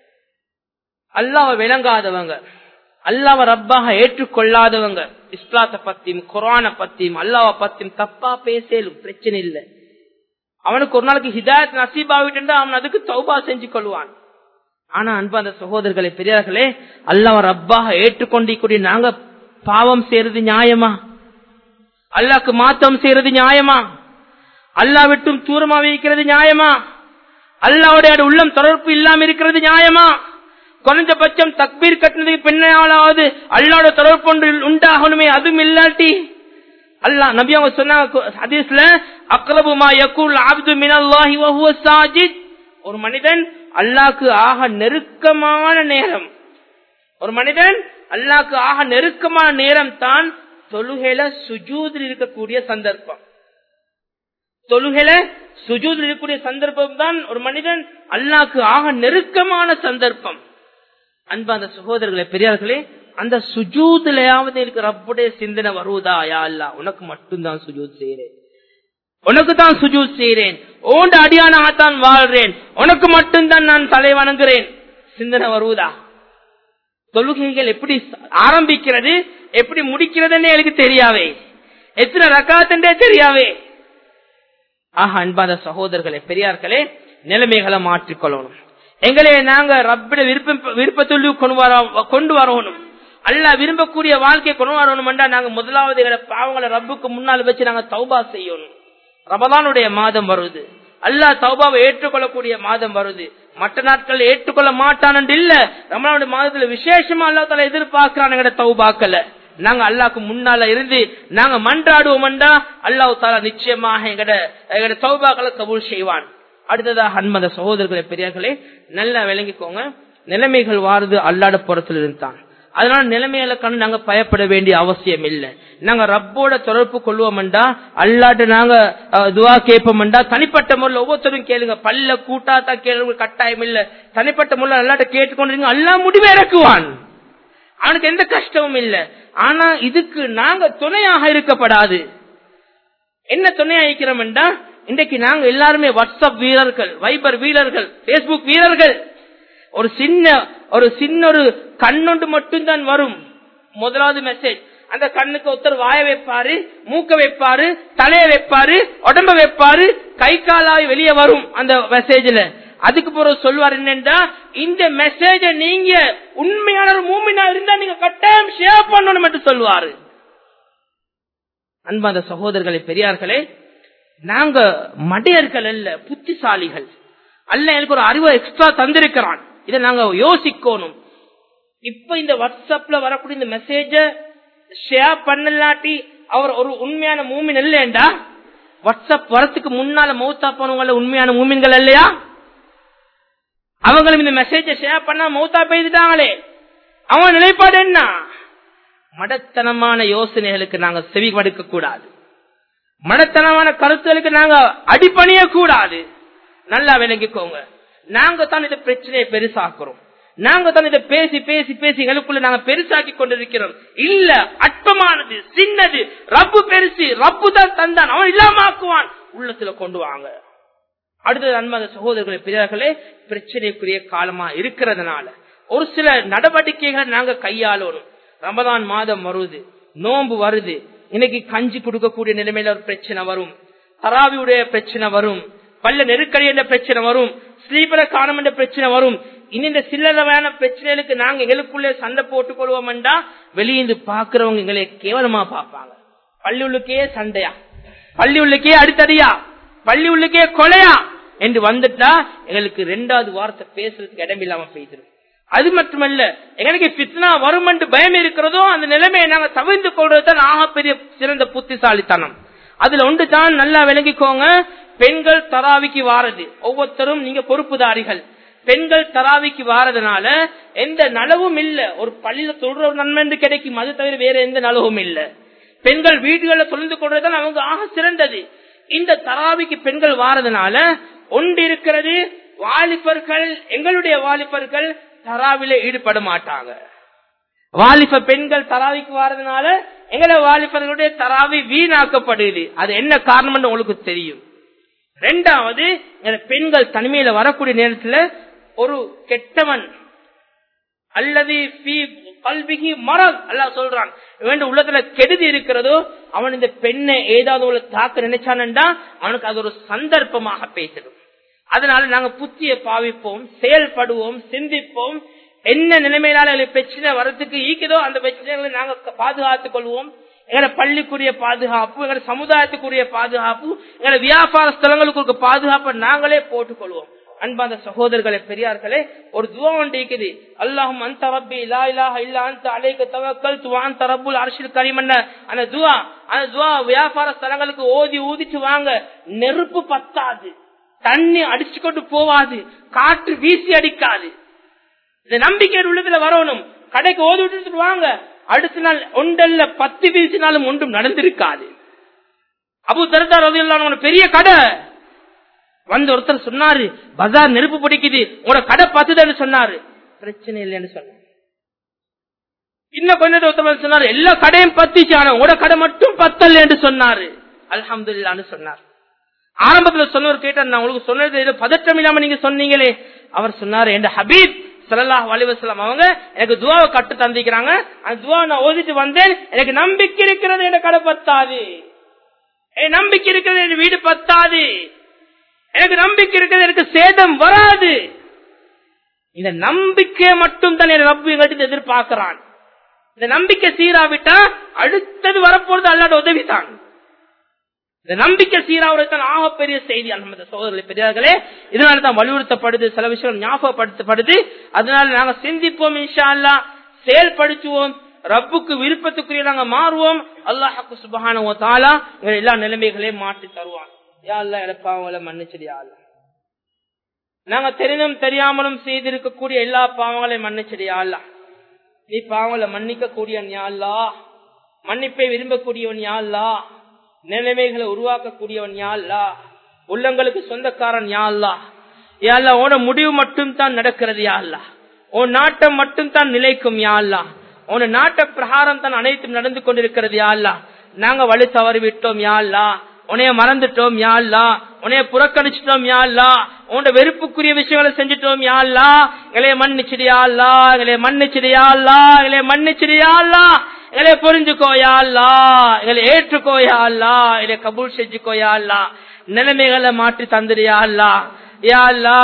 அல்லாவ விளங்காதவங்க அல்லாவ ரப்பாக ஏற்றுக்கொள்ளாதவங்க இஸ்லாத்தை பத்தியும் குரான பத்தியும் அல்லாவ பத்தியும் தப்பா பேசலும் பிரச்சனை இல்லை அவனுக்கு ஒரு நாளைக்கு ஹிதாயத் நசீபாவிட்டு அவன் அதுக்கு தௌபா செஞ்சு கொள்வான் ஆனா அன்பு அந்த சகோதரர்களே பெரியார்களே அல்லாவ ரப்பாக ஏற்றுக்கொண்டிக்கூடிய நாங்க பாவம் செய்யறது நியாயமா அல்லாக்கு மாத்தம் செய்யறது நியாயமா அல்லா விட்டும் தூரமா வைக்கிறது நியாயமா அல்லாவுடைய உள்ளம் தொடர்பு இல்லாம இருக்கிறது நியாயமா குறைஞ்சபட்சம் தக்பீர் கட்டினதுக்கு பின்னாலாவது அல்லாட தொடர்பு ஒன்று உண்டாகணுமே அதுவும் இல்லாட்டி அல்லாஹ் நபி அவங்க சொன்னாங்க ஹதீஸ்ல அக்ரபுமா யகுல் அப்து மினல்லாஹி வ ஹுவ சாஜித் ஒரு மனிதன் அல்லாஹ்க்கு ஆக நெருக்கமான நேரம் ஒரு மனிதன் அல்லாஹ்க்கு ஆக நெருக்கமான நேரம் தான் தொழுகையில சுஜூதில் இருக்கக்கூடிய சந்தர்ப்பம் தொழுகையில சுஜூதில் இருக்கக்கூடிய சந்தர்ப்பம் தான் ஒரு மனிதன் அல்லாஹ்க்கு ஆக நெருக்கமான சந்தர்ப்பம் அன்பான சகோதரர்களே பெரியார்களே அந்த சுஜூதுலயாவது எனக்கு ரப்புடைய சிந்தனை வருவதா யா அல்லா உனக்கு மட்டும்தான் சுஜூத் செய்யறேன் உனக்கு தான் சுஜூத் செய்யறேன் ஓண்ட அடியானாகத்தான் வாழ்றேன் உனக்கு மட்டும்தான் நான் தலை வணங்குறேன் சிந்தனை வருவதா தொழுகைகள் எப்படி ஆரம்பிக்கிறது எப்படி முடிக்கிறதுன்னு எனக்கு தெரியாவே எத்தனை ரக்காத்தன்றே தெரியாவே ஆஹா அன்பாத சகோதரர்களே பெரியார்களே நிலைமைகளை மாற்றிக்கொள்ளணும் எங்களே நாங்க ரப்பிட விருப்ப விருப்பத்தொழி கொண்டு வர கொண்டு வரணும் அல்ல விரும்பக்கூடிய வாழ்க்கையை கொண்டு வரணும்டா நாங்க முதலாவது எங்களை பாவங்களை ரப்புக்கு முன்னால் வச்சு நாங்க தௌபா செய்யணும் ரமதானுடைய மாதம் வருது அல்லாஹ் தௌபாவை ஏற்றுக்கொள்ளக்கூடிய மாதம் வருது மற்ற நாட்கள் ஏற்றுக்கொள்ள மாட்டான் இல்ல ரமலானுடைய மாதத்துல விசேஷமா அல்லா தலா எதிர்பார்க்கிறான் எங்கட தௌபாக்கல நாங்க அல்லாக்கு முன்னால இருந்து நாங்க மன்றாடுவோம்டா அல்லாஹ் தாலா நிச்சயமாக எங்கட எங்கட தௌபாக்களை கபூல் செய்வான் அடுத்ததாக அன்மத சகோதரர்களே பெரியார்களே நல்லா விளங்கிக்கோங்க நிலைமைகள் வாருது அல்லாட புறத்தில் இருந்தான் அதனால நிலைமைகளை கண்டு நாங்க பயப்பட வேண்டிய அவசியம் இல்லை நாங்க ரப்போட தொடர்பு கொள்வோம்டா அல்லாட்ட நாங்க துவா கேட்போம்டா தனிப்பட்ட முறையில் ஒவ்வொருத்தரும் கேளுங்க பல்ல கூட்டாத்தா கேளுங்க கட்டாயம் இல்ல தனிப்பட்ட முறையில் அல்லாட்ட கேட்டுக்கொண்டிருங்க அல்லா முடிவு இறக்குவான் அவனுக்கு எந்த கஷ்டமும் இல்ல ஆனா இதுக்கு நாங்க துணையாக இருக்கப்படாது என்ன துணையா இருக்கிறோம்டா இன்றைக்கு நாங்க எல்லாருமே வாட்ஸ்அப் வீரர்கள் வைபர் வீரர்கள் பேஸ்புக் வீரர்கள் ஒரு சின்ன ஒரு சின்ன ஒரு கண்ணொண்டு மட்டும்தான் வரும் முதலாவது மெசேஜ் அந்த கண்ணுக்கு ஒருத்தர் வாய வைப்பாரு மூக்க வைப்பாரு தலைய வைப்பாரு உடம்ப வைப்பாரு கை காலாய் வெளியே வரும் அந்த மெசேஜ்ல அதுக்கு பிறகு சொல்லுவார் என்னன்னா இந்த மெசேஜ நீங்க உண்மையான ஒரு மூமினா இருந்தா நீங்க கட்டாயம் ஷேர் பண்ணணும் என்று சொல்லுவாரு அன்பாத சகோதரர்களே பெரியார்களே நாங்க மடையர்கள் அல்ல புத்திசாலிகள் அல்ல எனக்கு ஒரு அறிவை எக்ஸ்ட்ரா தந்திருக்கிறான் இதை நாங்க யோசிக்கணும் இப்ப இந்த வாட்ஸ்அப்ல வரக்கூடிய இந்த மெசேஜ ஷேர் பண்ணலாட்டி அவர் ஒரு உண்மையான மூமின் இல்லையண்டா வாட்ஸ்அப் வரத்துக்கு முன்னால மௌத்தா போனவங்கள உண்மையான மூமின்கள் இல்லையா அவங்களும் இந்த மெசேஜ ஷேர் பண்ணா மௌத்தா பெய்துட்டாங்களே அவன் நிலைப்பாடு என்ன மடத்தனமான யோசனைகளுக்கு நாங்க செவி மடுக்க கூடாது மடத்தனமான கருத்துகளுக்கு நாங்க அடிப்பணிய கூடாது நல்லா விளங்கிக்கோங்க நாங்க தான் இந்த பிரச்சனையை பெருசாக்குறோம் நாங்க தான் இதை பேசி பேசி பேசி எங்களுக்குள்ள நாங்க பெருசாக்கி கொண்டிருக்கிறோம் இல்ல அற்பமானது சின்னது ரப்பு பெருசு ரப்பு தான் தந்தான் அவன் இல்லாமக்குவான் உள்ளத்துல கொண்டு வாங்க அடுத்தது அன்பாத சகோதரர்களே பெரியார்களே பிரச்சனைக்குரிய காலமா இருக்கிறதுனால ஒரு சில நடவடிக்கைகளை நாங்க கையாளணும் ரமதான் மாதம் வருது நோன்பு வருது இன்னைக்கு கஞ்சி கொடுக்கக்கூடிய நிலைமையில ஒரு பிரச்சனை வரும் தராவியுடைய பிரச்சனை வரும் பல்ல நெருக்கடி என்ற பிரச்சனை வரும் ஸ்லீப்பரை காணும் என்ற பிரச்சனை வரும் இனி இந்த சில்லறவையான பிரச்சனைகளுக்கு நாங்க எங்களுக்குள்ளே சண்டை போட்டுக் கொள்வோம்டா வெளியிருந்து பாக்குறவங்க எங்களை கேவலமா பார்ப்பாங்க பள்ளி உள்ளுக்கே சண்டையா பள்ளி உள்ளுக்கே அடித்தடியா பள்ளி உள்ளுக்கே கொலையா என்று வந்துட்டா எங்களுக்கு ரெண்டாவது வார்த்தை பேசுறதுக்கு இடமில்லாம போயிடும் அது மட்டுமல்ல எங்களுக்கு பித்னா வரும் என்று பயம் இருக்கிறதோ அந்த நிலைமையை நாங்க தவிர்த்து கொள்றதுதான் ஆகப்பெரிய சிறந்த புத்திசாலித்தனம் அதுல ஒன்று தான் நல்லா விளங்கிக்கோங்க பெண்கள் தராவிக்கு வாரது ஒவ்வொருத்தரும் நீங்க பொறுப்புதாரிகள் பெண்கள் தராவிக்கு வாரதுனால எந்த நலவும் இல்ல ஒரு பள்ளியில தொழுற நன்மை என்று கிடைக்கும் அது தவிர வேற எந்த நலவும் இல்ல பெண்கள் வீடுகளில் தொழுந்து கொள்றதுதான் அவங்க ஆக சிறந்தது இந்த தராவிக்கு பெண்கள் வாரதுனால ஒன்று இருக்கிறது வாலிபர்கள் எங்களுடைய வாலிபர்கள் தராவில ஈடுபட மாட்டாங்க வாலிப பெண்கள் தராவிக்கு வாரதுனால எங்களை வாலிபர்களுடைய தராவி வீணாக்கப்படுது அது என்ன காரணம் உங்களுக்கு தெரியும் ரெண்டாவது பெண்கள் தனிமையில வரக்கூடிய நேரத்துல ஒரு கெட்டவன் அல்லது கல்விக்கு மரம் அல்ல சொல்றான் வேண்ட உள்ளத்துல கெடுதி இருக்கிறதோ அவன் இந்த பெண்ணை ஏதாவது உள்ள தாக்க நினைச்சானண்டா அவனுக்கு அது ஒரு சந்தர்ப்பமாக பேசிடும் அதனால நாங்க புத்திய பாவிப்போம் செயல்படுவோம் சிந்திப்போம் என்ன நிலைமையினால பிரச்சனை வரதுக்கு ஈக்குதோ அந்த பிரச்சனைகளை நாங்க பாதுகாத்துக் கொள்வோம் எங்களோட பள்ளிக்குரிய பாதுகாப்பு எங்களோட சமுதாயத்துக்குரிய பாதுகாப்பு எங்களோட வியாபார ஸ்தலங்களுக்கு பாதுகாப்பை நாங்களே போட்டுக் கொள்வோம் அன்பாந்த சகோதரர்களே பெரியார்களே ஒரு துவா ஒன்று இருக்குது அல்லாஹும் அந்த ரப்பி லா இலாஹ இல்ல அந்த அலைக்க தவக்கல் துவான் தரப்புல் அரசியல் கரிமன்ன அந்த துவா அந்த துவா வியாபார ஸ்தலங்களுக்கு ஓதி ஊதிச்சு வாங்க நெருப்பு பத்தாது தண்ணி அடிச்சு கொண்டு போவாது காற்று வீசி அடிக்காது இந்த நம்பிக்கை உள்ளதுல வரணும் கடைக்கு ஓதி விட்டுட்டு வாங்க அடுத்த நாள் ஒன்றல்ல பத்து வீசினாலும் ஒன்றும் நடந்திருக்காது அபு தர்தா ரவி பெரிய கடை வந்து ஒருத்தர் சொன்னாரு பஜார் நெருப்பு பிடிக்குது உங்களோட கடை பத்துதுன்னு சொன்னாரு பிரச்சனை இல்லைன்னு சொன்னார் இன்னும் கொஞ்ச நேரம் ஒருத்தர் சொன்னாரு எல்லா கடையும் பத்திச்சு ஆனா உங்களோட கடை மட்டும் பத்தல என்று சொன்னாரு அல்ஹம்துலில்லான்னு சொன்னார் ஆரம்பத்துல சொன்னவர் கேட்டார் நான் உங்களுக்கு சொன்னது ஏதோ பதற்றம் இல்லாம நீங்க சொன்னீங்களே அவர் சொன்னாரு என் ஹபீப் சல்லாஹ் அலிவசலம் அவங்க எனக்கு துவாவை கட்டு தந்திக்கிறாங்க அந்த துவா நான் ஓதிட்டு வந்தேன் எனக்கு நம்பிக்கை இருக்கிறது என் கடை பத்தாது என் நம்பிக்கை இருக்கிறது என் வீடு பத்தாது எனக்கு நம்பிக்கை இருக்கிறது எனக்கு சேதம் வராது இந்த நம்பிக்கையை மட்டும் தான் என் ரப்பு எங்கள்கிட்ட எதிர்பார்க்கிறான் இந்த நம்பிக்கை சீராவிட்டா அடுத்தது வரப்போறது அல்லாட உதவிதான் இந்த நம்பிக்கை சீராவுதான் ஆகப்பெரிய செய்தி அந்த சோதரர்களே பெரியார்களே இதனால தான் வலியுறுத்தப்படுது சில விஷயம் ஞாபகப்படுத்தப்படுது அதனால நாங்க சிந்திப்போம் இன்ஷா அல்லா செயல்படுத்துவோம் ரப்புக்கு விருப்பத்துக்குரிய நாங்க மாறுவோம் அல்லாஹாக்கு சுபகான தாலா எல்லா நிலைமைகளையும் மாற்றி தருவான் யா அல்லா பாவங்களை மன்னிச்சடியா நாங்க தெரிந்தும் தெரியாமலும் செய்திருக்கக்கூடிய எல்லா பாவங்களையும் மன்னிச்சடியா அல்ல நீ பாவங்களை மன்னிக்க கூடியவன் யாழ்லா மன்னிப்பை விரும்பக்கூடியவன் யாழ்லா நிலைமைகளை உருவாக்கக்கூடியவன் யாழ்லா உள்ளங்களுக்கு சொந்தக்காரன் யாழ்லா யாழ்லா உன முடிவு மட்டும் தான் நடக்கிறது யாழ்லா உன் நாட்டம் மட்டும் தான் நிலைக்கும் யாழ்லா உன நாட்ட பிரகாரம் தான் அனைத்தும் நடந்து கொண்டிருக்கிறது யாழ்லா நாங்க வழி தவறி விட்டோம் யாழ்லா உனைய மறந்துட்டோம் யாழ்லா உனைய புறக்கணிச்சிட்டோம் யாழ்லா உன்னோட வெறுப்புக்குரிய விஷயங்களை செஞ்சுட்டோம் யாழ்லா எங்களைய மன்னிச்சிடியாள்லா எங்களைய மன்னிச்சிடியாள்லா எங்களைய மன்னிச்சிடியாள்லா எங்களை புரிஞ்சுக்கோயாள்லா எங்களை ஏற்றுக்கோயாள்லா எங்களை கபூல் செஞ்சுக்கோயாள்லா நிலைமைகளை மாற்றி தந்துடியாள்லா யாழ்லா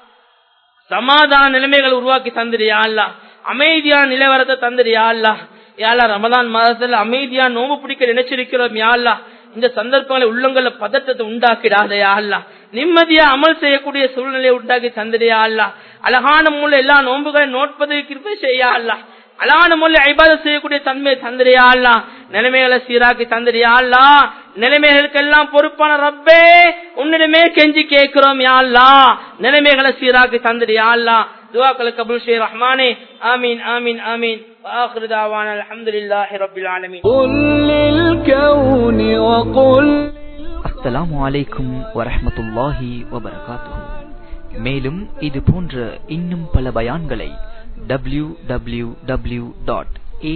சமாதான நிலைமைகளை உருவாக்கி தந்துடியாள்லா அமைதியான நிலவரத்தை தந்துடியாள்லா யாழ்லா ரமதான் மாதத்துல அமைதியா நோம்பு பிடிக்க நினைச்சிருக்கிறோம் யாழ்லா இந்த சந்தர்ப்பங்களை உள்ளங்கள பதட்டத்தை உண்டாக்கிடாதையா அல்ல நிம்மதியா அமல் செய்யக்கூடிய சூழ்நிலையை உண்டாக்கி தந்திரியா அல்ல அழகான முள்ள எல்லா நோன்புகளை நோட்பதை கிருப்பை செய்யா அல்ல அழகான முள்ள ஐபாத செய்யக்கூடிய தன்மையை தந்திரியா அல்ல நிலைமைகளை சீராக்கி தந்திரியா அல்ல நிலைமைகளுக்கு எல்லாம் பொறுப்பான ரப்பே உன்னிடமே கெஞ்சி கேட்கிறோம் யாழ்லா நிலைமைகளை சீராக்கி தந்திரியா அல்ல துவாக்களை கபுல் ஷே ரஹ்மானே ஆமீன் ஆமீன் ஆமீன் وآخر دعوانا الحمد لله رب العالمين قل للكون وقل அஸ்ஸலாமு அலைக்கும் வரஹ்மத்துல்லாஹி வபரகாத்துஹு மேலும் இது போன்ற இன்னும் பல பயான்களை W W W dot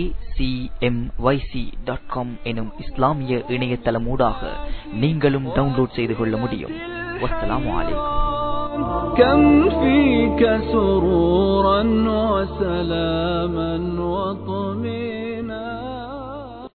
dot com எனும் இஸ்லாமிய இணையதளமூடாக நீங்களும் டவுன்லோட் செய்து கொள்ள முடியும் வஸ்ஸலாமு அலைக்கும் كم فيك سرورا وسلاما وطمئنا